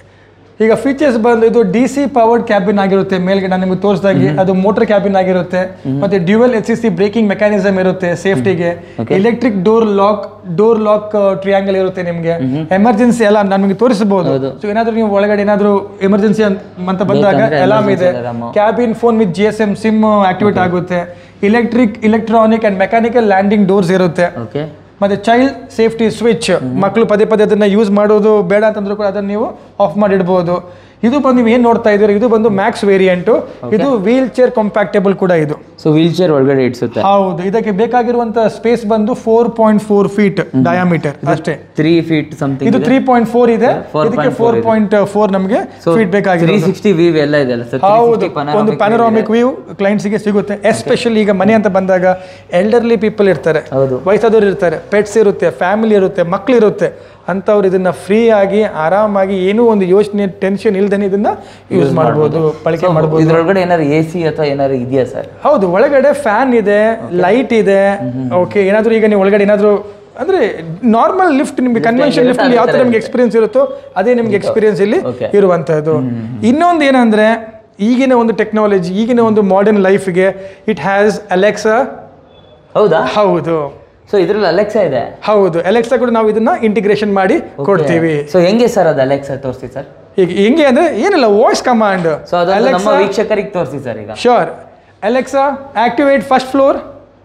ಈಗ ಫೀಚರ್ಸ್ ಬಂದು ಇದು ಡಿ ಸಿ ಪವರ್ಡ್ ಕ್ಯಾಬಿನ್ ಆಗಿರುತ್ತೆ ಮೇಲ್ಗಡೆ ನಾನು ನಿಮಗೆ ತೋರಿಸ್ದಾಗೆ ಅದು ಮೋಟರ್ ಕ್ಯಾಬಿನ್ ಆಗಿರುತ್ತೆ ಮತ್ತೆ dual H C braking mechanism ಇರುತ್ತೆ ಸೇಫ್ಟಿಗೆ electric door lock door lock triangle ಇರುತ್ತೆ ನಿಮಗೆ ಎಮರ್ಜೆನ್ಸಿ ಎಲ್ಲ ನಮಗೆ ತೋರಿಸಬಹುದು ಸೊ ಏನಾದ್ರೂ ನೀವು ಒಳಗಡೆ ಏನಾದ್ರೂ ಎಮರ್ಜೆನ್ಸಿ ಅಂತ ಬಂದಾಗ ಅಲಾರ್ಮ್ ಇದೆ cabin phone with G S M SIM activate ಆಗುತ್ತೆ electric electronic and mechanical landing doors ಇರುತ್ತೆ ಓಕೆ ಮತ್ತೆ ಚೈಲ್ಡ್ ಸೇಫ್ಟಿ ಸ್ವಿಚ್ ಮಕ್ಕಳು ಪದೇ ಪದೇ ಅದನ್ನ ಯೂಸ್ ಮಾಡೋದು ಬೇಡ ಅಂತಂದ್ರೂ ಕೂಡ ಅದನ್ನ ನೀವು ಆಫ್ ಮಾಡಿಡ್ಬೋದು ಇದು ಬಂದು ನೀವು ಏನು ನೋಡ್ತಾ ಇದ್ದೀರಾ ಇದು ಬಂದು ಮ್ಯಾಕ್ಸ್ ವೇರಿಯಂಟು ಇದು ವೀಲ್ ಚೇರ್ ಕಂಪ್ಯಾಕ್ಟೇಬಲ್ ಕೂಡ ಇದೆ ಸೊ ವೀಲ್ ಚೇರ್ ಒಳಗಡೆ ಇಡ್ಸುತ್ತೆ ಹೌದು ಇದಕ್ಕೆ ಬೇಕಾಗಿರುವಂತ ಸ್ಪೇಸ್ ಬಂದು four point four feet diameter ಅಷ್ಟೇ ತ್ರೀ ಫೀಟ್ ಸಮಥಿಂಗ್ ಇದು ತ್ರೀ ಪಾಯಿಂಟ್ ಫೋರ್ ಇದೆ ಇದಕ್ಕೆ ಫೋರ್ ಪಾಯಿಂಟ್ ಫೋರ್ ನಮಗೆ ಫೀಟ್ ಬೇಕಾಗಿದೆ ತ್ರೀ ಸಿಕ್ಸ್ಟಿ ವೀವ್ ಎಲ್ಲ ಇದೆ ಅಲ್ಲ ಸರ್ ಹೌದು ಒಂದು ಪ್ಯಾನರಾಮಿಕ್ ವ್ಯೂ ಕ್ಲೈಂಟ್ಸ್ಗೆ ಸಿಗುತ್ತೆ ಎಸ್ಪೆಷಲಿ ಈಗ ಮನೆ ಅಂತ ಬಂದಾಗ ಎಲ್ಡರ್ಲಿ ಪೀಪಲ್ ಇರ್ತಾರೆ ಹೌದು ವಯಸ್ಸಾದವ್ರು ಇರ್ತಾರೆ ಪೆಟ್ಸ್ ಇರುತ್ತೆ ಫ್ಯಾಮಿಲಿ ಇರುತ್ತೆ ಮಕ್ಳು ಇರುತ್ತೆ ಅಂಥವ್ರು ಇದನ್ನ ಫ್ರೀ ಆಗಿ ಆರಾಮಾಗಿ ಏನೂ ಒಂದು ಯೋಚನೆ ಟೆನ್ಷನ್ ಇಲ್ದೇನೆ ಇದನ್ನ ಯೂಸ್ ಮಾಡ್ಬೋದು ಬಳಕೆ ಮಾಡ್ಬೋದು ಇದ್ರೊಳಗಡೆ ಏನಾದ್ರು ಎ ಸಿ ಅಥವಾ ಏನಾದ್ರು ಇದೆಯಾ ಸರ್ ಹೌದು ಒಳಗಡೆ ಫ್ಯಾನ್ ಇದೆ ಲೈಟ್ ಇದೆ ಓಕೆ ಏನಾದರೂ ಈಗ ನೀವು ಒಳಗಡೆ ಏನಾದರೂ ಅಂದ್ರೆ ನಾರ್ಮಲ್ ಲಿಫ್ಟ್ ನಿಮ್ಗೆ ಕನ್ವೆನ್ಷನ್ ಲಿಫ್ಟ್ ಯಾವ ಥರ ನಿಮ್ಗೆ ಎಕ್ಸ್ಪೀರಿಯನ್ಸ್ ಇರುತ್ತೋ ಅದೇ ನಿಮ್ಗೆ ಎಕ್ಸ್ಪೀರಿಯನ್ಸ್ ಇಲ್ಲಿ Okay. ಇರುವಂತಹದ್ದು ಇನ್ನೊಂದು ಏನಂದ್ರೆ ಈಗಿನ ಒಂದು ಟೆಕ್ನಾಲಜಿ ಈಗಿನ ಒಂದು ಮಾಡರ್ನ್ ಲೈಫ್ಗೆ ಇಟ್ ಹ್ಯಾಸ್ ಅಲೆಕ್ಸಾ ಹೌದಾ ಹೌದು ಸೊ ಇದ್ರಲ್ಲಿ ಅಲೆಕ್ಸಾ ಇದೆ ಹೌದು ಅಲೆಕ್ಸಾ ಕೂಡ ನಾವು ಇದನ್ನ ಇಂಟಿಗ್ರೇಷನ್ ಮಾಡಿ ಕೊಡ್ತೀವಿ ಸೊ ಹೆಂಗೆ ಸರ್ ಅದು ಅಲೆಕ್ಸಾ ತೋರಿಸಿ ಸರ್ ಈಗ ಹೆಂಗೆ ಅಂದ್ರೆ ಏನಿಲ್ಲ ವಾಯ್ಸ್ ಕಮಾಂಡ್ ಸೊ ಅದನ್ನು ನಮ್ಮ ವೀಕ್ಷಕರಿಗೆ ತೋರಿಸಿ ಸರ್ ಈಗ ಶೋರ್ ಅಲೆಕ್ಸಾ ಆಕ್ಟಿವೇಟ್ ಫಸ್ಟ್ ಫ್ಲೋರ್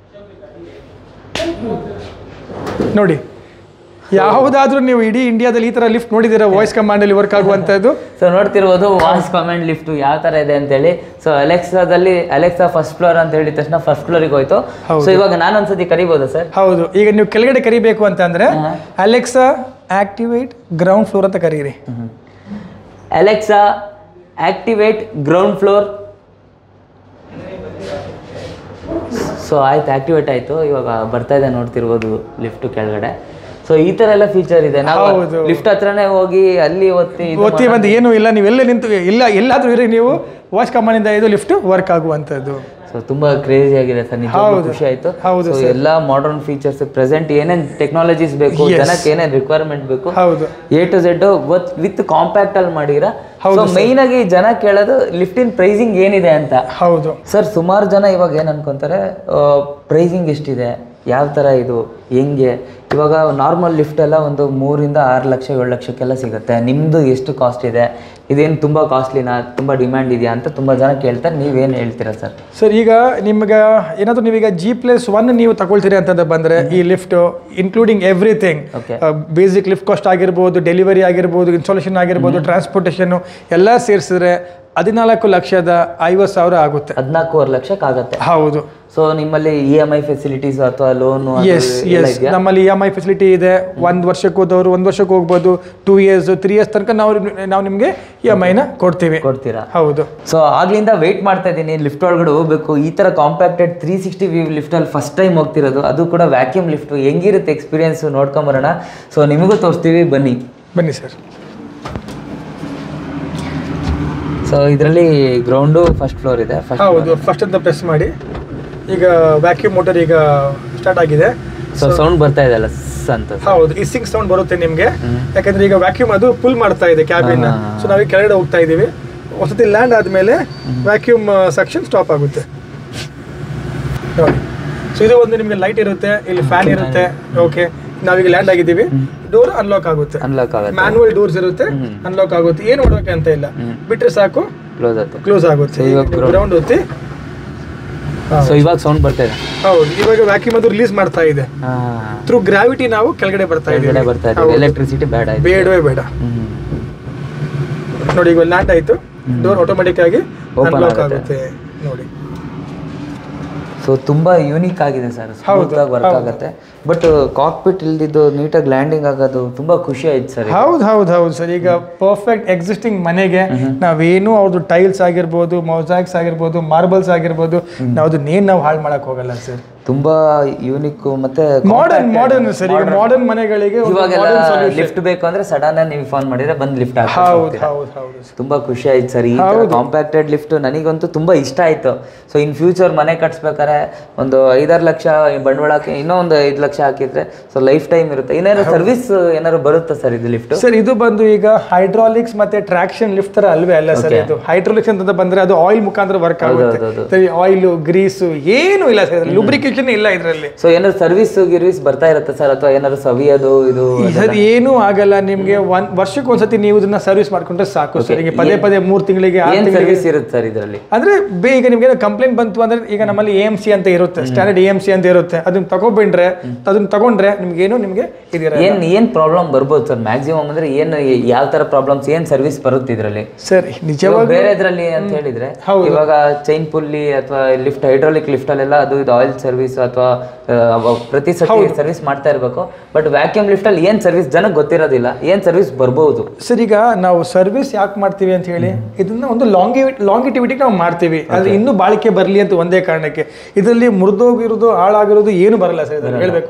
ನೋಡಿ ಯಾವುದಾದ್ರೂ ನೀವು ಇಡೀ ಇಂಡಿಯಾದಲ್ಲಿ ಈ ತರ ಲಿಫ್ಟ್ ನೋಡಿದ್ದೀರಾ ವಾಯ್ಸ್ ಕಮಾಂಡ್ ಅಲ್ಲಿ ವರ್ಕ್ ಆಗುವಂತದ್ದು ಸೊ ನೋಡ್ತಿರ್ಬೋದು ವಾಯ್ಸ್ ಕಾಮೆಂಟ್ ಲಿಫ್ಟ್ ಯಾವ ತರ ಇದೆ ಅಂತೇಳಿ ಸೊ ಅಲೆಕ್ಸಾದಲ್ಲಿ ಅಲೆಕ್ಸಾ ಫಸ್ಟ್ ಫ್ಲೋರ್ ಅಂತ ಹೇಳಿದ ತಕ್ಷಣ ಫಸ್ಟ್ ಫ್ಲೋರಿಗೆ ಹೋಯ್ತು ಸೊ ಇವಾಗ ನಾನು ಒಂದ್ಸತಿ ಕರಿಬೋದಾ ಸರ್ ಹೌದು ಈಗ ನೀವು ಕೆಳಗಡೆ ಕರಿಬೇಕು ಅಂತಂದ್ರೆ ಅಲೆಕ್ಸಾ ಆಕ್ಟಿವೇಟ್ ಗ್ರೌಂಡ್ ಫ್ಲೋರ್ ಅಂತ ಕರೀರಿ Alexa activate ground floor so ಆಯ್ತು ಆಕ್ಟಿವೇಟ್ ಆಯ್ತು ಇವಾಗ ಬರ್ತಾ ಇದೆ ನೋಡ್ತಿರ್ಬೋದು ಲಿಫ್ಟ್ ಕೆಳಗಡೆ ಸೊ ಈ ತರ ಎಲ್ಲ ಫೀಚರ್ ಇದೆ ನಾವು ಹೌದು. ಲಿಫ್ಟ್ ಹತ್ರನೇ ಹೋಗಿ ಅಲ್ಲಿ ಒತ್ತಿ ಇದು ಒತ್ತಿ ಬಂದು ಏನು ಇಲ್ಲ ನೀವು ಎಲ್ಲೇ ನಿಂತು ಇಲ್ಲ ಎಲ್ಲಾದ್ರೂ ಇರಿ ನೀವು ವಾಯ್ಸ್ ಕಮಾಂಡಿಂದ ಇದು ಲಿಫ್ಟ್ ವರ್ಕ್ ಆಗುವಂಥದ್ದು ಸೊ ತುಂಬಾ ಕ್ರೇಜಿ ಆಗಿದೆ ಸರ್ ನಿಜವಾಗ್ಲೂ ಹೌದು. ಖುಷಿ ಆಯ್ತು ಹೌದು ಸೊ ಎಲ್ಲ ಮಾಡರ್ನ್ ಫೀಚರ್ಸ್ ಪ್ರೆಸೆಂಟ್ ಏನೇನ್ ಟೆಕ್ನಾಲಜೀಸ್ ಬೇಕು Yes. ಜನಕ್ಕೆ ಏನೇನ್ ರಿಕ್ವೈರ್ಮೆಂಟ್ ಬೇಕು ಹೌದು A to Z with compact ಅಲ್ಲಿ ಮಾಡಿರ ಸೊ ಮೈನ್ ಆಗಿ ಜನ ಕೇಳೋದು ಲಿಫ್ಟಿನ್ ಪ್ರೈಸಿಂಗ್ ಏನಿದೆ ಅಂತ ಹೌದು ಸರ್ ಸುಮಾರು ಜನ ಇವಾಗ ಏನು ಅನ್ಕೊಂತಾರೆ ಪ್ರೈಸಿಂಗ್ ಎಷ್ಟಿದೆ ಯಾವ ಥರ ಇದು ಹೆಂಗೆ ಇವಾಗ ನಾರ್ಮಲ್ ಲಿಫ್ಟ್ ಎಲ್ಲ ಒಂದು ಮೂರಿಂದ ಆರು ಲಕ್ಷ ಏಳು ಲಕ್ಷಕ್ಕೆಲ್ಲ ಸಿಗುತ್ತೆ ನಿಮ್ಮದು ಎಷ್ಟು ಕಾಸ್ಟ್ ಇದೆ ಇದೇನು ತುಂಬ ಕಾಸ್ಟ್ಲಿನಾ ತುಂಬ ಡಿಮ್ಯಾಂಡ್ ಇದೆಯಾ ಅಂತ ತುಂಬ ಜನ ಕೇಳ್ತಾರೆ ನೀವೇನು ಹೇಳ್ತೀರಾ ಸರ್ ಸರ್ ಈಗ ನಿಮ್ಗೆ ಏನಾದರೂ ನೀವೀಗ ಜಿ ಪ್ಲಸ್ ಒನ್ ನೀವು ತಗೊಳ್ತೀರಿ ಅಂತಂದ್ರೆ ಬಂದರೆ ಈ lift including everything Okay. Basic lift cost ಆಗಿರ್ಬೋದು ಡೆಲಿವರಿ ಆಗಿರ್ಬೋದು ಇನ್ಸ್ಟಾಲೇಷನ್ ಆಗಿರ್ಬೋದು ಟ್ರಾನ್ಸ್ಪೋರ್ಟೇಷನು ಎಲ್ಲ ಸೇರಿಸಿದ್ರೆ ಹದಿನಾಲ್ಕು ಲಕ್ಷದ ಐವತ್ತು ಸಾವಿರ ಆಗುತ್ತೆ ಹದಿನಾಲ್ಕೂವರೆ ಲಕ್ಷಕ್ಕೆ ಆಗುತ್ತೆ ಹೌದು ಸೊ ನಿಮ್ಮಲ್ಲಿ ಇ ಎಮ್ ಐ ಫೆಸಿಲಿಟೀಸ್ ಅಥವಾ ಲೋನು ಎಸ್ ಎಸ್ ನಮ್ಮಲ್ಲಿ ಇ ಎಮ್ ಐ ಫೆಸಿಲಿಟಿ ಇದೆ ಒಂದು ವರ್ಷಕ್ಕೆ ಹೋದವರು ಒಂದು ವರ್ಷಕ್ಕೆ ಹೋಗ್ಬೋದು ಟೂ ಇಯರ್ಸ್ ತ್ರೀ ಇಯರ್ಸ್ ತನಕ ನಾವು ನಾವು ನಿಮಗೆ ಇ ಎಮ್ ಐನ ಕೊಡ್ತೀವಿ ಕೊಡ್ತೀರಾ ಹೌದು ಸೊ ಆಗ್ಲಿಂದ ವೆಯ್ಟ್ ಮಾಡ್ತಾ ಇದ್ದೀನಿ ಲಿಫ್ಟ್ ಒಳಗಡೆ ಹೋಗ್ಬೇಕು ಈ ತರ ಕಾಂಪ್ಯಾಕ್ಟೆಡ್ ತ್ರೀ ಸಿಕ್ಸ್ಟಿ ವ್ಯೂ ಲಿಫ್ಟಲ್ಲಿ ಫಸ್ಟ್ ಟೈಮ್ ಹೋಗ್ತಿರೋದು ಅದು ಕೂಡ ವ್ಯಾಕ್ಯೂಮ್ ಲಿಫ್ಟ್ ಹೆಂಗಿರುತ್ತೆ ಎಕ್ಸ್ಪೀರಿಯನ್ಸ್ ನೋಡ್ಕೊಂಬರೋಣ ಸೊ ನಿಮಗೂ ತೋರಿಸ್ತೀವಿ ಬನ್ನಿ ಬನ್ನಿ ಸರ್ ಸೊ ಇದರಲ್ಲಿ ಗ್ರೌಂಡು ಫಸ್ಟ್ ಫ್ಲೋರ್ ಇದೆ ಫಸ್ಟ್ ಹೌದು ಫಸ್ಟ್ ಅಂತ ಪ್ರೆಸ್ ಮಾಡಿ ಈಗ ವ್ಯಾಕ್ಯೂಮ್ ಮೋಟರ್ ಈಗ ಸ್ಟಾರ್ಟ್ ಆಗಿದೆ ಸೊ ಸೌಂಡ್ ಬರ್ತಾ ಇದೆ ಅಲ್ಲ ಸ್ ಅಂತ ಹೌದು ಈ ಸಿಂಕ್ ಸೌಂಡ್ ಬರುತ್ತೆ ನಿಮ್ಗೆ ಯಾಕಂದ್ರೆ ಈಗ ವ್ಯಾಕ್ಯೂಮ್ ಅದು ಪುಲ್ ಮಾಡ್ತಾ ಇದೆ ಕ್ಯಾಬಿನ್ ಸೊ ನಾವೀಗ ಕೆಳಗಡೆ ಹೋಗ್ತಾ ಇದೀವಿ ಒಂದ್ಸತಿ ಲ್ಯಾಂಡ್ ಆದ್ಮೇಲೆ ವ್ಯಾಕ್ಯೂಮ್ ಸೆಕ್ಷನ್ ಸ್ಟಾಪ್ ಆಗುತ್ತೆ ನೋಡಿ ಸೊ ಇದು ಒಂದು ನಿಮ್ಗೆ ಲೈಟ್ ಇರುತ್ತೆ ಇಲ್ಲಿ ಫ್ಯಾನ್ ಇರುತ್ತೆ ಓಕೆ ನಾವೀಗ ಲ್ಯಾಂಡ್ ಆಗಿದ್ದೀವಿ ಡೋರ್ ಅನ್ಲಾಕ್ ಆಗುತ್ತೆ ಅನ್ಲಾಕ್ ಆಗುತ್ತೆ ಮ್ಯಾನುವಲ್ ಡೋರ್ಸ್ ಇರುತ್ತೆ ಅನ್ಲಾಕ್ ಆಗುತ್ತೆ ಏನು ನೋಡೋಕೆ ಅಂತ ಇಲ್ಲ ಬಿಟ್ರೆ ಸಾಕು ಕ್ಲೋಸ್ ಆಗುತ್ತೆ ಕ್ಲೋಸ್ ಆಗುತ್ತೆ ಗ್ರೌಂಡ್ ಹೊತ್ತಿ ಸೊ ಇವಾಗ ಸೌಂಡ್ ಬರ್ತಾ ಇದೆ ಹೌದು ಇವಾಗ ವ್ಯಾಕ್ಯೂಮ್ ಅದು ರಿಲೀಸ್ ಮಾಡ್ತಾ ಇದೆ ಥ್ರೂ ಗ್ರಾವಿಟಿ ನಾವು ಕೆಳಗಡೆ ಬರ್ತಾ ಕೆಳಗಡೆ ಇದ್ದೀವಿ ಬರ್ತಾ ಇದೆ ಎಲೆಕ್ಟ್ರಿಸಿಟಿ ಬೇಡ ಇದೆ ಬೇಡವೇ ಬೇಡ ಹ್ಮ್. ನೋಡಿ ಈಗ ಲ್ಯಾಂಡ್ ಆಯ್ತು ಡೋರ್ ಆಟೋಮೆಟಿಕ್ ಆಗಿ Open ಅನ್ಲಾಕ್ ಆಗುತ್ತೆ. ಆಗುತ್ತೆ ನೋಡಿ ಸೊ ತುಂಬಾ ಯೂನಿಕ್ ಆಗಿದೆ ಸರ್ ಸ್ಮೂತ್ ಆಗಿ ವರ್ಕ್ ಆಗುತ್ತೆ ಬಟ್ ಕಾಕ್ಪಿಟ್ ಇಲ್ದಿದ್ದು ನೀಟಾಗಿ ಲ್ಯಾಂಡಿಂಗ್ ಆಗೋದು ತುಂಬಾ ಖುಷಿ ಆಯ್ತು ಸರ್ ಹೌದು ಹೌದು ಹೌದು ಸರ್ ಈಗ ಪರ್ಫೆಕ್ಟ್ ಎಕ್ಸಿಸ್ಟಿಂಗ್ ಮನೆಗೆ ನಾವೇನು ಅವ್ರದ್ದು ಟೈಲ್ಸ್ ಆಗಿರ್ಬೋದು ಮೊಸಾಕ್ಸ್ ಆಗಿರ್ಬೋದು ಮಾರ್ಬಲ್ಸ್ ಆಗಿರ್ಬೋದು ನಾವು ಅದನ್ನೇನು ನಾವು ಹಾಳು ಮಾಡಕ್ ಹೋಗಲ್ಲ ಸರ್ ತುಂಬಾ ಯೂನಿಕ್ ಮತ್ತೆ ಮಾಡರ್ನ್ ಮಾಡರ್ನ್ ಸರ್ ಈಗ ಮಾಡರ್ನ್ ಮನೆಗಳಿಗೆ ಒಂದು ಇವಾಗೆಲ್ಲ modern solution. ಲಿಫ್ಟ್ ಬೇಕು ಅಂದ್ರೆ ಸಡನ್ ನೀವು ಫೋನ್ ಮಾಡಿದ್ರೆ ಬಂದ್ ಲಿಫ್ಟ್ ಹೌದು ಹೌದು ಹೌದು ತುಂಬಾ ಖುಷಿ ಆಯ್ತು ಸರ್ ಈ ಕಾಂಪ್ಯಾಕ್ಟೆಡ್ ಲಿಫ್ಟ್ ನನಗಂತೂ ತುಂಬಾ ಇಷ್ಟ ಆಯ್ತು ಸೊ ಇನ್ ಫ್ಯೂಚರ್ ಮನೆ ಕಟ್ಸ್ಬೇಕಾರೆ ಒಂದು ಐದಾರು ಲಕ್ಷ ಬಂಡವಾಳ ಹಾಕಿ ಇನ್ನೂ ಒಂದು ಐದು ಲಕ್ಷ ಹಾಕಿದ್ರೆ ಸೊ ಲೈಫ್ ಟೈಮ್ ಇರುತ್ತೆ ಏನಾದ್ರು ಸರ್ವಿಸ್ ಏನಾದ್ರು ಬರುತ್ತಾ ಸರ್ ಇದು ಲಿಫ್ಟ್ ಸರ್ ಇದು ಬಂದು ಈಗ ಹೈಡ್ರಾಲಿಕ್ಸ್ ಮತ್ತೆ ಟ್ರಾಕ್ಷನ್ ಲಿಫ್ಟ್ ತರ ಅಲ್ವೇ ಅಲ್ಲ ಸರ್ ಇದು ಹೈಡ್ರಾಲಿಕ್ಸ್ ಅಂತ ಬಂದ್ರೆ ಅದು ಆಯಿಲ್ ಮುಖಾಂತರ ವರ್ಕ್ ಆಗುತ್ತೆ ಆಯಿಲ್ ಗ್ರೀಸು ಏನು ಇಲ್ಲ ಸರ್ ಲುಬ್ರಿಕೇಶನ್ ಇಲ್ಲ ಇದರಲ್ಲಿ ಸೊ ಏನಾದ್ರು ಸರ್ವಿಸ್ ಗಿರ್ವಿಸ್ ಬರ್ತಾ ಇರುತ್ತೆ ಸರ್ ಅಥವಾ ಏನಾದ್ರು ಸವಿಯೋದು ಇದು ಸರ್ ಏನೂ ಆಗಲ್ಲ ನಿಮ್ಗೆ ಒಂದ್ ವರ್ಷಕ್ಕೆ ಒಂದ್ಸತಿ ನೀವು ಇದನ್ನ ಸರ್ವಿಸ್ ಮಾಡ್ಕೊಂಡ್ರೆ ಸಾಕು ಸರ್ ಈಗ ಪದೇ ಪದೇ ಮೂರ್ ತಿಂಗಳಿಗೆ ಆರು ಏನ್ ತಿಂಗಳಿಗೆ ಸರ್ವಿಸ್ ಇರುತ್ತೆ ಸರ್ ಇದರಲ್ಲಿ ಅಂದ್ರೆ ಬೇಗ ನಿಮ್ಗೆ ಕಂಪ್ಲೇಂಟ್ ಬಂತು ಅಂದ್ರೆ ಈಗ ನಮ್ಮಲ್ಲಿ ಎ ಎಂ ಸಿ ಅಂತ ಇರುತ್ತೆ ಸ್ಟ್ಯಾಂಡರ್ಡ್ ಎ ಎಂ ಸಿ ಅಂತ ಇರುತ್ತೆ ಅದನ್ನ ತಗೊಬಿಟ್ರೆ ಅದನ್ನ ತಗೊಂಡ್ರೆ ನಿಮ್ಗೆ ಏನು ನಿಮ್ಗೆ ಇದಿರ ಏನ್ ಏನ್ ಪ್ರಾಬ್ಲಮ್ ಬರ್ಬೋದು ಸರ್ ಮ್ಯಾಕ್ಸಿಮಮ್ ಅಂದ್ರೆ ಏನು ಯಾವ ತರ ಪ್ರಾಬ್ಲಮ್ಸ್ ಏನ್ ಸರ್ವಿಸ್ ಬರುತ್ತೆ ಇದರಲ್ಲಿ ಸರ್ ನಿಜವಾಗ ಬೇರೆ ಇದ್ರಲ್ಲಿ ಅಂತ ಹೇಳಿದ್ರೆ ಇವಾಗ ಚೈನ್ ಪುಲ್ಲಿ ಅಥವಾ ಲಿಫ್ಟ್ ಹೈಡ್ರಾಲಿಕ್ ಲಿಫ್ಟ್ ಅಲ್ಲೆಲ್ಲ ಅದು ಇದು ಆಯಿಲ್ ಸರ್ವಿಸ್ ಅಥವಾ ಪ್ರತಿ ಸತಿ ಸರ್ವಿಸ್ ಮಾಡ್ತಾ ಇರಬೇಕು ಬಟ್ ವ್ಯಾಕ್ಯೂಮ್ ಲಿಫ್ಟ್ ಅಲ್ಲಿ ಏನ್ ಸರ್ವಿಸ್ ಜನಕ್ಕೆ ಗೊತ್ತಿರೋದಿಲ್ಲ ಏನ್ ಸರ್ವಿಸ್ ಬರ್ಬೋದು ಸರ್ ಈಗ ನಾವು ಸರ್ವಿಸ್ ಯಾಕೆ ಮಾಡ್ತೀವಿ ಅಂತ ಹೇಳಿ ಇದನ್ನ ಒಂದು ಲಾಂಗಿ ಲಾಂಗಿಟಿವಿಟಿಗೆ ನಾವು ಮಾಡ್ತೀವಿ ಆದ್ರೆ ಇನ್ನೂ ಬಾಳಿಕೆ ಬರಲಿ ಅಂತ ಒಂದೇ ಕಾರಣಕ್ಕೆ ಇದರಲ್ಲಿ ಮುರಿದೋಗಿರೋದು ಹಾಳಾಗಿರೋದು ಏನು ಬರಲ್ಲ ಸರ್ ಇದ್ರಲ್ಲಿ ಹೇಳ್ಬೇಕು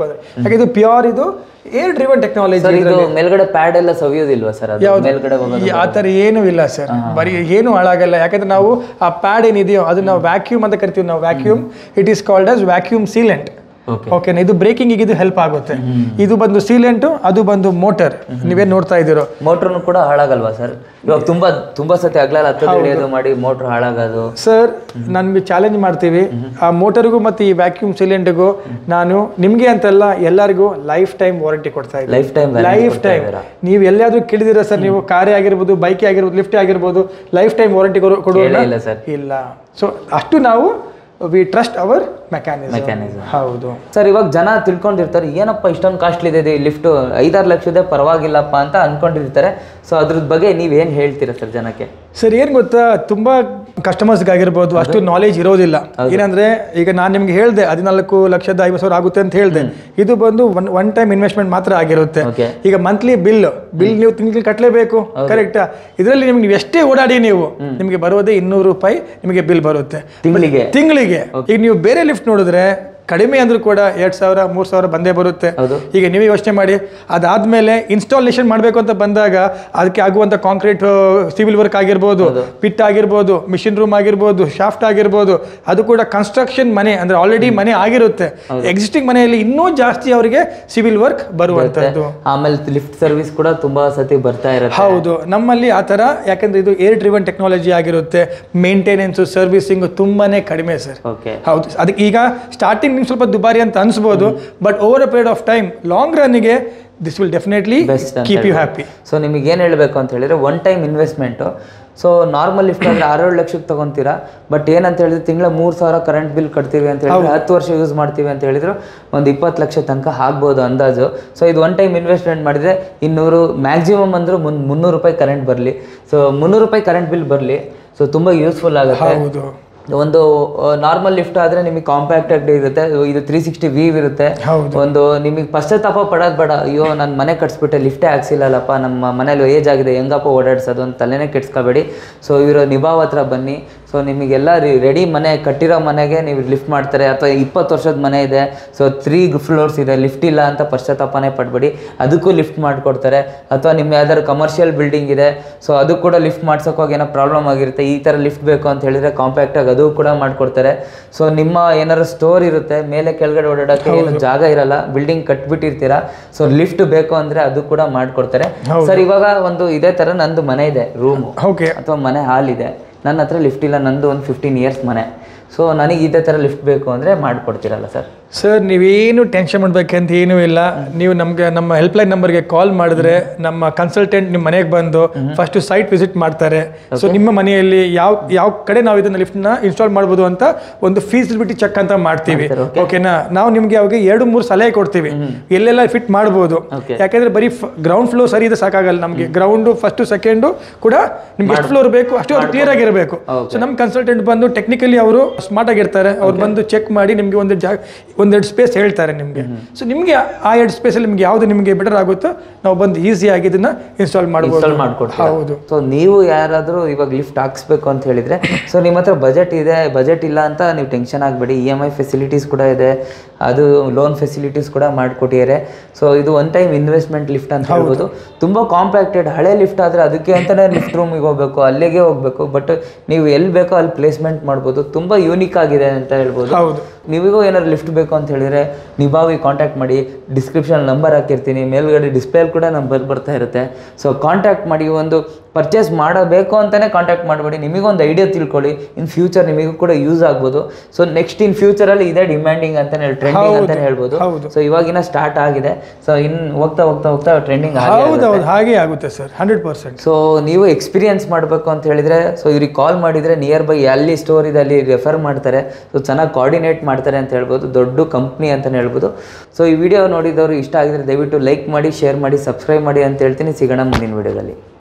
ಅಂದ್ರೆ ಯಾಕೆ ಇದು ಪ್ಯೂರ್ ಇದು ಏರ್ ಡ್ರಿವನ್ ಟೆಕ್ನಾಲಜಿ ಸರ್ ಇದು ಮೇಲ್ಗಡೆ ಪ್ಯಾಡ್ ಎಲ್ಲ ಸವಿಯೋದಿಲ್ವಾ ಸರ್ ಅದು ಮೇಲ್ಗಡೆ ಹೋಗೋದು ಆ ಥರ ಏನೂ ಇಲ್ಲ ಸರ್ ಬರೀ ಏನು ಹಾಳಾಗಲ್ಲ ಯಾಕಂದ್ರೆ ನಾವು ಆ ಪ್ಯಾಡ್ ಏನಿದೆಯೋ ಅದು ನಾವು ವ್ಯಾಕ್ಯೂಮ್ ಅಂತ ಕರಿತೀವಿ ನಾವು vacuum it is called as vacuum sealant okay ಓಕೆನಾ ಇದು ಬ್ರೇಕಿಂಗ್ ಇದು ಹೆಲ್ಪ್ ಆಗುತ್ತೆ ಇದು ಬಂದು ಸೀಲೆಂಟು ಅದು ಬಂದು ಮೋಟರ್ ನೀವೇನು ನೋಡ್ತಾ ಇದ್ದೀರೋ ಮೋಟ್ರನು ಕೂಡ ಹಾಳಾಗಲ್ವಾ ಸರ್ ಇವಾಗ ತುಂಬಾ ತುಂಬಾ ಸತಿ ಅಗ್ಲಲ್ಲಿ ಹತ್ತದ ಹಿಡಿಯೋದು ಮಾಡಿ ಮೋಟ್ರ್ ಹಾಳಾಗೋದು ಸರ್ ನನ್ಗೆ ಚಾಲೆಂಜ್ ಮಾಡ್ತೀವಿ ಆ ಮೋಟರ್ಗೂ ಮತ್ತು ಈ ವ್ಯಾಕ್ಯೂಮ್ ಸಿಲಿಂಡರ್ಗೂ ನಾನು ನಿಮಗೆ ಅಂತಲ್ಲ ಎಲ್ಲರಿಗೂ ಲೈಫ್ ಟೈಮ್ ವಾರಂಟಿ ಕೊಡ್ತಾ ಇದ್ದೀನಿ ಲೈಫ್ ಟೈಮ್ ಲೈಫ್ ಟೈಮ್ ನೀವು ಎಲ್ಲಾದ್ರೂ ಕೇಳಿದಿರ ಸರ್ ನೀವು ಕಾರೇ ಆಗಿರ್ಬೋದು ಬೈಕೇ ಆಗಿರ್ಬೋದು ಲಿಫ್ಟ್ ಆಗಿರ್ಬೋದು ಲೈಫ್ ಟೈಮ್ ವಾರಂಟಿ ಕೊಡುವ ಇಲ್ಲ ಸರ್ ಇಲ್ಲ ಸೊ ಅಷ್ಟು ನಾವು we trust our mechanism mechanism ಹೌದು ಸರ್ ಇವಾಗ ಜನ ತಿಳ್ಕೊಂಡಿರ್ತಾರೆ ಏನಪ್ಪ ಇಷ್ಟೊಂದು ಕಾಸ್ಟ್ಲಿ ಇದೆ ಲಿಫ್ಟ್ ಐದಾರು ಲಕ್ಷದ ಪರವಾಗಿಲ್ಲಪ್ಪ ಅಂತ ಅನ್ಕೊಂಡಿರ್ತಾರೆ ಸೊ ಅದ್ರ ಬಗ್ಗೆ ನೀವ್ ಏನ್ ಹೇಳ್ತೀರಾ ಸರ್ ಜನಕ್ಕೆ ಸರ್ ಏನು ಗೊತ್ತಾ ತುಂಬ ಕಸ್ಟಮರ್ಸ್ಗಾಗಿರ್ಬೋದು ಅಷ್ಟು ನಾಲೆಜ್ ಇರೋದಿಲ್ಲ ಏನಂದ್ರೆ ಈಗ ನಾನು ನಿಮ್ಗೆ ಹೇಳಿದೆ ಹದಿನಾಲ್ಕು ಲಕ್ಷದ ಐವತ್ತು ಸಾವಿರ ಆಗುತ್ತೆ ಅಂತ ಹೇಳಿದೆ ಇದು ಬಂದು ಒನ್ ಒನ್ ಟೈಮ್ ಇನ್ವೆಸ್ಟ್ಮೆಂಟ್ ಮಾತ್ರ ಆಗಿರುತ್ತೆ ಓಕೆ ಈಗ ಮಂತ್ಲಿ ಬಿಲ್ ಬಿಲ್ ನೀವು ತಿಂಗಳಿಗೆ ಕಟ್ಟಲೇಬೇಕು ಕರೆಕ್ಟಾ ಇದರಲ್ಲಿ ನಿಮ್ಗೆ ನೀವು ಎಷ್ಟೇ ಓಡಾಡಿ ನೀವು ನಿಮಗೆ ಬರೋದೇ ಇನ್ನೂರು ರೂಪಾಯಿ ನಿಮಗೆ ಬಿಲ್ ಬರುತ್ತೆ ತಿಂಗಳಿಗೆ ತಿಂಗಳಿಗೆ ಈಗ ನೀವು ಬೇರೆ ಲಿಫ್ಟ್ ನೋಡಿದ್ರೆ ಕಡಿಮೆ ಅಂದ್ರೂ ಕೂಡ ಎರಡ್ ಸಾವಿರ ಮೂರ್ ಸಾವಿರ ಬಂದೇ ಬರುತ್ತೆ ಹೌದು. ಈಗ ನೀವೇ ಯೋಚನೆ ಮಾಡಿ ಅದಾದ್ಮೇಲೆ ಇನ್ಸ್ಟಾಲೇಷನ್ ಮಾಡಬೇಕು ಅಂತ ಬಂದಾಗ ಅದಕ್ಕೆ ಆಗುವಂತ ಕಾಂಕ್ರೀಟ್ ಸಿವಿಲ್ ವರ್ಕ್ ಆಗಿರ್ಬೋದು ಪಿಟ್ ಆಗಿರ್ಬೋದು ಮಿಷಿನ್ ರೂಮ್ ಆಗಿರ್ಬೋದು ಶಾಫ್ಟ್ ಆಗಿರ್ಬೋದು ಅದು ಕೂಡ ಕನ್ಸ್ಟ್ರಕ್ಷನ್ ಮನೆ ಅಂದ್ರೆ ಆಲ್ರೆಡಿ ಮನೆ ಆಗಿರುತ್ತೆ ಎಕ್ಸಿಸ್ಟಿಂಗ್ ಮನೆಯಲ್ಲಿ ಇನ್ನೂ ಜಾಸ್ತಿ ಅವರಿಗೆ ಸಿವಿಲ್ ವರ್ಕ್ ಬರುವಂತದ್ದು ಆಮೇಲೆ ಲಿಫ್ಟ್ ಸರ್ವಿಸ್ ಕೂಡ ತುಂಬಾ ಸತಿ ಬರ್ತಾ ಇರುತ್ತೆ ಹೌದು ನಮ್ಮಲ್ಲಿ ಆ ಥರ ಯಾಕಂದ್ರೆ ಇದು ಏರ್ ಡ್ರಿವನ್ ಟೆಕ್ನಾಲಜಿ ಆಗಿರುತ್ತೆ ಮೇಂಟೆನೆನ್ಸು ಸರ್ವಿಸಿಂಗ್ ತುಂಬಾನೇ ಕಡಿಮೆ ಸರ್ ಓಕೆ ಹೌದು ಅದಕ್ಕೆ ಈಗ ಸ್ಟಾರ್ಟಿಂಗ್ ನಿಮ್ಗೆ ಸ್ವಲ್ಪ ದುಬಾರಿ ಅಂತ ಅನ್ಸ್ಬೋದು but over a period of time long ರನ್ನಿಗೆ this will definitely best keep you happy so ನಿಮಗೆ ಏನು ಹೇಳಬೇಕು ಅಂತ ಹೇಳಿದ್ರೆ one time investment so normal lift ಅಂದ್ರೆ ಆರೇಳು ಲಕ್ಷಕ್ಕೆ ತಗೊಂತೀರಾ ಬಟ್ ಏನಂತ ಹೇಳಿದ್ರೆ ತಿಂಗಳ ಮೂರು ಸಾವಿರ ಕರೆಂಟ್ ಬಿಲ್ ಕಟ್ತೀವಿ ಅಂತ ಹೇಳಿದ್ರೆ ಹತ್ತು ವರ್ಷ ಯೂಸ್ ಮಾಡ್ತೀವಿ ಅಂತ ಹೇಳಿದ್ರು ಒಂದು ಇಪ್ಪತ್ತು ಲಕ್ಷ ತನಕ ಆಗ್ಬೋದು ಅಂದಾಜು ಸೊ ಇದು ಒನ್ ಟೈಮ್ ಇನ್ವೆಸ್ಟ್ಮೆಂಟ್ ಮಾಡಿದ್ರೆ ಇನ್ನೂರು ಮ್ಯಾಕ್ಸಿಮಮ್ ಅಂದ್ರೆ ಮುನ್ ಮುನ್ನೂರು ರೂಪಾಯಿ ಕರೆಂಟ್ ಬರಲಿ ಸೊ ಮುನ್ನೂರು ರೂಪಾಯಿ ಕರೆಂಟ್ ಬಿಲ್ ಬರಲಿ ಸೊ ತುಂಬ ಯೂಸ್ಫುಲ್ ಆಗುತ್ತೆ ಹೌದು ಒಂದು ನಾರ್ಮಲ್ ಲಿಫ್ಟ್ ಆದ್ರೆ ನಿಮಗೆ ಕಾಂಪ್ಯಾಕ್ಟ್ ಆಗಿ ಇರುತ್ತೆ ಇದು ತ್ರೀ ಸಿಕ್ಸ್ಟಿ ವೀವ್ ಇರುತ್ತೆ ಹೌದು. ಒಂದು ನಿಮಗೆ ಪಶ್ಚಾತ್ತಾಪ ಪಡೋದು ಬೇಡ ಅಯ್ಯೋ ನಾನು ಮನೆ ಕಟ್ಸ್ಬಿಟ್ಟೆ ಲಿಫ್ಟೇ ಹಾಕ್ಸಿಲ್ಲಲ್ಲಪ್ಪ ನಮ್ಮ ಮನೇಲಿ ಏಜ್ ಆಗಿದೆ ಹೆಂಗಪ್ಪ ಓಡಾಡ್ಸೋದು ಅಂತ ತಲೆನೇ ಕೆಡ್ಸ್ಕೋಬೇಡಿ ಸೊ ಇವರು ನಿಭಾವ್ ಹತ್ರ ಬನ್ನಿ ಸೊ ನಿಮಗೆಲ್ಲ ರೆಡಿ ಮನೆ ಕಟ್ಟಿರೋ ಮನೆಗೆ ನೀವು ಲಿಫ್ಟ್ ಮಾಡ್ತಾರೆ ಅಥವಾ ಇಪ್ಪತ್ತು ವರ್ಷದ ಮನೆ ಇದೆ ಸೊ ತ್ರೀ ಫ್ಲೋರ್ಸ್ ಇದೆ ಲಿಫ್ಟ್ ಇಲ್ಲ ಅಂತ ಪಶ್ಚಾತ್ತಾಪನೇ ಪಡ್ಬೇಡಿ ಅದಕ್ಕೂ ಲಿಫ್ಟ್ ಮಾಡಿಕೊಡ್ತಾರೆ ಅಥವಾ ನಿಮ್ಮ ಯಾವ್ದಾದ್ರು ಕಮರ್ಷಿಯಲ್ ಬಿಲ್ಡಿಂಗ್ ಇದೆ ಸೊ ಅದು ಕೂಡ ಲಿಫ್ಟ್ ಮಾಡ್ಸೋಕೋಗಿ ಏನೋ ಪ್ರಾಬ್ಲಮ್ ಆಗಿರುತ್ತೆ ಈ ಥರ ಲಿಫ್ಟ್ ಬೇಕು ಅಂತ ಹೇಳಿದ್ರೆ ಕಾಂಪ್ಯಾಕ್ಟಾಗಿ ಅದು ಕೂಡ ಮಾಡಿಕೊಡ್ತಾರೆ ಸೊ ನಿಮ್ಮ ಏನಾದ್ರು ಸ್ಟೋರ್ ಇರುತ್ತೆ ಮೇಲೆ ಕೆಳಗಡೆ ಓಡಾಡೋಕ್ಕೆ ಏನು ಜಾಗ ಇರಲ್ಲ ಬಿಲ್ಡಿಂಗ್ ಕಟ್ಬಿಟ್ಟಿರ್ತೀರಾ ಸೊ ಲಿಫ್ಟ್ ಬೇಕು ಅಂದ್ರೆ ಅದು ಕೂಡ ಮಾಡಿಕೊಡ್ತಾರೆ ಸರ್ ಇವಾಗ ಒಂದು ಇದೇ ಥರ ನಂದು ಮನೆ ಇದೆ ರೂಮು ಓಕೆ ಅಥವಾ ಮನೆ ಹಾಲ್ ಇದೆ ನನ್ನ ಹತ್ರ ಲಿಫ್ಟ್ ಇಲ್ಲ ನಂದು ಒಂದು ಫಿಫ್ಟೀನ್ ಇಯರ್ಸ್ ಮನೆ ಸೊ ನನಗೆ ಇದೇ ಥರ ಲಿಫ್ಟ್ ಬೇಕು ಅಂದರೆ ಮಾಡಿಕೊಡ್ತೀರಲ್ಲ ಸರ್ ಸರ್ ನೀವೇನು ಟೆನ್ಷನ್ ಮಾಡ್ಬೇಕಂತ ಏನೂ ಇಲ್ಲ ನೀವು ನಮಗೆ ನಮ್ಮ ಹೆಲ್ಪ್ಲೈನ್ ನಂಬರ್ಗೆ ಕಾಲ್ ಮಾಡಿದ್ರೆ ನಮ್ಮ ಕನ್ಸಲ್ಟೆಂಟ್ ನಿಮ್ಮ ಮನೆಗೆ ಬಂದು ಫಸ್ಟ್ ಸೈಟ್ ವಿಸಿಟ್ ಮಾಡ್ತಾರೆ ಸೊ ನಿಮ್ಮ ಮನೆಯಲ್ಲಿ ಯಾವ ಯಾವ ಕಡೆ ನಾವು ಇದನ್ನ ಲಿಫ್ಟ್ನ ಇನ್ಸ್ಟಾಲ್ ಮಾಡ್ಬೋದು ಅಂತ ಒಂದು ಫೀಸಿಬಿಲಿಟಿ ಚೆಕ್ ಅಂತ ಮಾಡ್ತೀವಿ ಓಕೆನಾ ನಾವು ನಿಮ್ಗೆ ಅವಾಗ ಎರಡು ಮೂರು ಸಲಹೆ ಕೊಡ್ತೀವಿ ಎಲ್ಲೆಲ್ಲ ಫಿಟ್ ಮಾಡ್ಬೋದು Okay. ಯಾಕಂದ್ರೆ ಬರೀ ಗ್ರೌಂಡ್ ಫ್ಲೋರ್ ಸರಿ ಇದೆ ಸಾಕಾಗಲ್ಲ ನಮಗೆ ಗ್ರೌಂಡು ಫಸ್ಟ್ ಸೆಕೆಂಡು ಕೂಡ ನಿಮ್ಗೆ ಎಷ್ಟು ಫ್ಲೋರ್ ಬೇಕು ಅಷ್ಟು ಅದು ಕ್ಲಿಯರ್ ಆಗಿರಬೇಕು ಸೊ ನಮ್ಮ ಕನ್ಸಲ್ಟೆಂಟ್ ಬಂದು ಟೆಕ್ನಿಕಲಿ ಅವರು ಸ್ಮಾರ್ಟ್ ಆಗಿರ್ತಾರೆ ಅವ್ರು ಬಂದು ಚೆಕ್ ಮಾಡಿ ನಿಮಗೆ ಒಂದು ಜಾಗ ಒಂದೆರಡು ಸ್ಪೇಸ್ ಹೇಳ್ತಾರೆ ನಿಮಗೆ ಸೊ ನಿಮಗೆ ಆ ಎರಡು ಸ್ಪೇಸಲ್ಲಿ ನಿಮ್ಗೆ ಯಾವುದು ನಿಮಗೆ ಬೆಟರ್ ಆಗುತ್ತೋ ನಾವು ಬಂದು ಈಸಿಯಾಗಿ ಇದನ್ನ ಇನ್ಸ್ಟಾಲ್ ಮಾಡ್ಬೋದು ಇನ್ಸ್ಟಾಲ್ ಮಾಡ್ಕೊಡ್ತೀರಾ ಹೌದು ಸೊ ನೀವು ಯಾರಾದರೂ ಇವಾಗ ಲಿಫ್ಟ್ ಹಾಕ್ಸ್ಬೇಕು ಅಂತ ಹೇಳಿದ್ರೆ ಸೊ ನಿಮ್ಮ ಹತ್ರ ಬಜೆಟ್ ಇದೆ ಬಜೆಟ್ ಇಲ್ಲ ಅಂತ ನೀವು ಟೆನ್ಷನ್ ಆಗಬೇಡಿ ಇ ಎಮ್ ಐ ಫೆಸಿಲಿಟೀಸ್ ಕೂಡ ಇದೆ ಅದು ಲೋನ್ ಫೆಸಿಲಿಟೀಸ್ ಕೂಡ ಮಾಡಿಕೊಟ್ಟಿದ್ದಾರೆ ಸೊ ಇದು ಒನ್ ಟೈಮ್ ಇನ್ವೆಸ್ಟ್ಮೆಂಟ್ ಲಿಫ್ಟ್ ಅಂತ ಹೇಳ್ಬೋದು ತುಂಬ ಕಾಂಪ್ಯಾಕ್ಟೆಡ್ ಹಳೆ ಲಿಫ್ಟ್ ಆದರೆ ಅದಕ್ಕೆ ಅಂತಲೇ ಲಿಫ್ಟ್ ರೂಮಿಗೆ ಹೋಗ್ಬೇಕು ಅಲ್ಲಿಗೆ ಹೋಗ್ಬೇಕು ಬಟ್ ನೀವು ಎಲ್ಲಿ ಬೇಕೋ ಅಲ್ಲಿ ಪ್ಲೇಸ್ಮೆಂಟ್ ಮಾಡ್ಬೋದು ತುಂಬ ಯೂನಿಕ್ ಆಗಿದೆ ಅಂತ ಹೇಳ್ಬೋದು ಹೌದು ನಿಮಗೂ ಏನಾದ್ರು ಲಿಫ್ಟ್ ಬೇಕು ಅಂತ ಹೇಳಿದ್ರೆ ನಿಭಾವಿ ಕಾಂಟ್ಯಾಕ್ಟ್ ಮಾಡಿ ಡಿಸ್ಕ್ರಿಪ್ಷನ್ ನಂಬರ್ ಹಾಕಿರ್ತೀನಿ ಮೇಲ್ಗಡೆ ಡಿಸ್ಪ್ಲೇಲಿ ಕೂಡ ನಂಬರ್ ಬರ್ತಾ ಇರುತ್ತೆ ಸೊ ಕಾಂಟ್ಯಾಕ್ಟ್ ಮಾಡಿ ಒಂದು ಪರ್ಚೇಸ್ ಮಾಡಬೇಕು ಅಂತಲೇ ಕಾಂಟ್ಯಾಕ್ಟ್ ಮಾಡಬೇಡಿ ನಿಮಗೊಂದು ಐಡಿಯಾ ತಿಳ್ಕೊಳ್ಳಿ ಇನ್ ಫ್ಯೂಚರ್ ನಿಮಗೂ ಕೂಡ ಯೂಸ್ ಆಗ್ಬೋದು ಸೊ ನೆಕ್ಸ್ಟ್ ಇನ್ ಫ್ಯೂಚರಲ್ಲಿ ಇದೇ ಡಿಮ್ಯಾಂಡಿಂಗ್ ಅಂತಲೇ ಟ್ರೆಂಡಿಂಗ್ ಅಂತಲೇ ಹೇಳ್ಬೋದು ಹೌದು. ಸೊ ಇವಾಗಿನ ಸ್ಟಾರ್ಟ್ ಆಗಿದೆ ಸೊ ಇನ್ ಹೋಗ್ತಾ ಹೋಗ್ತಾ ಹೋಗ್ತಾ ಟ್ರೆಂಡಿಂಗ್ ಹೌದು ಹೌದು ಹಾಗೆ ಆಗುತ್ತೆ ಸರ್ ಹಂಡ್ರೆಡ್ ಪರ್ಸೆಂಟ್ ಸೊ ನೀವು ಎಕ್ಸ್ಪೀರಿಯನ್ಸ್ ಮಾಡಬೇಕು ಅಂತ ಹೇಳಿದ್ರೆ ಸೊ ಇವ್ರಿಗೆ ಕಾಲ್ ಮಾಡಿದರೆ ನಿಯರ್ ಬೈ ಅಲ್ಲಿ ಸ್ಟೋರ್ ಇದೆ ಅಲ್ಲಿ ರೆಫರ್ ಮಾಡ್ತಾರೆ ಸೊ ಚೆನ್ನಾಗಿ ಕೋಆರ್ಡಿನೇಟ್ ಮಾಡ್ತಾರೆ ಅಂತ ಹೇಳ್ಬೋದು ದೊಡ್ಡ ಕಂಪ್ನಿ ಅಂತಲೇ ಹೇಳ್ಬೋದು ಸೊ ಈ ವಿಡಿಯೋ ನೋಡಿದವರು ಇಷ್ಟ ಆಗಿದ್ರೆ ದಯವಿಟ್ಟು ಲೈಕ್ ಮಾಡಿ ಶೇರ್ ಮಾಡಿ ಸಬ್ಸ್ಕ್ರೈಬ್ ಮಾಡಿ ಅಂತ ಹೇಳ್ತೀನಿ ಸಿಗೋಣ ಮುಂದಿನ ವಿಡಿಯೋದಲ್ಲಿ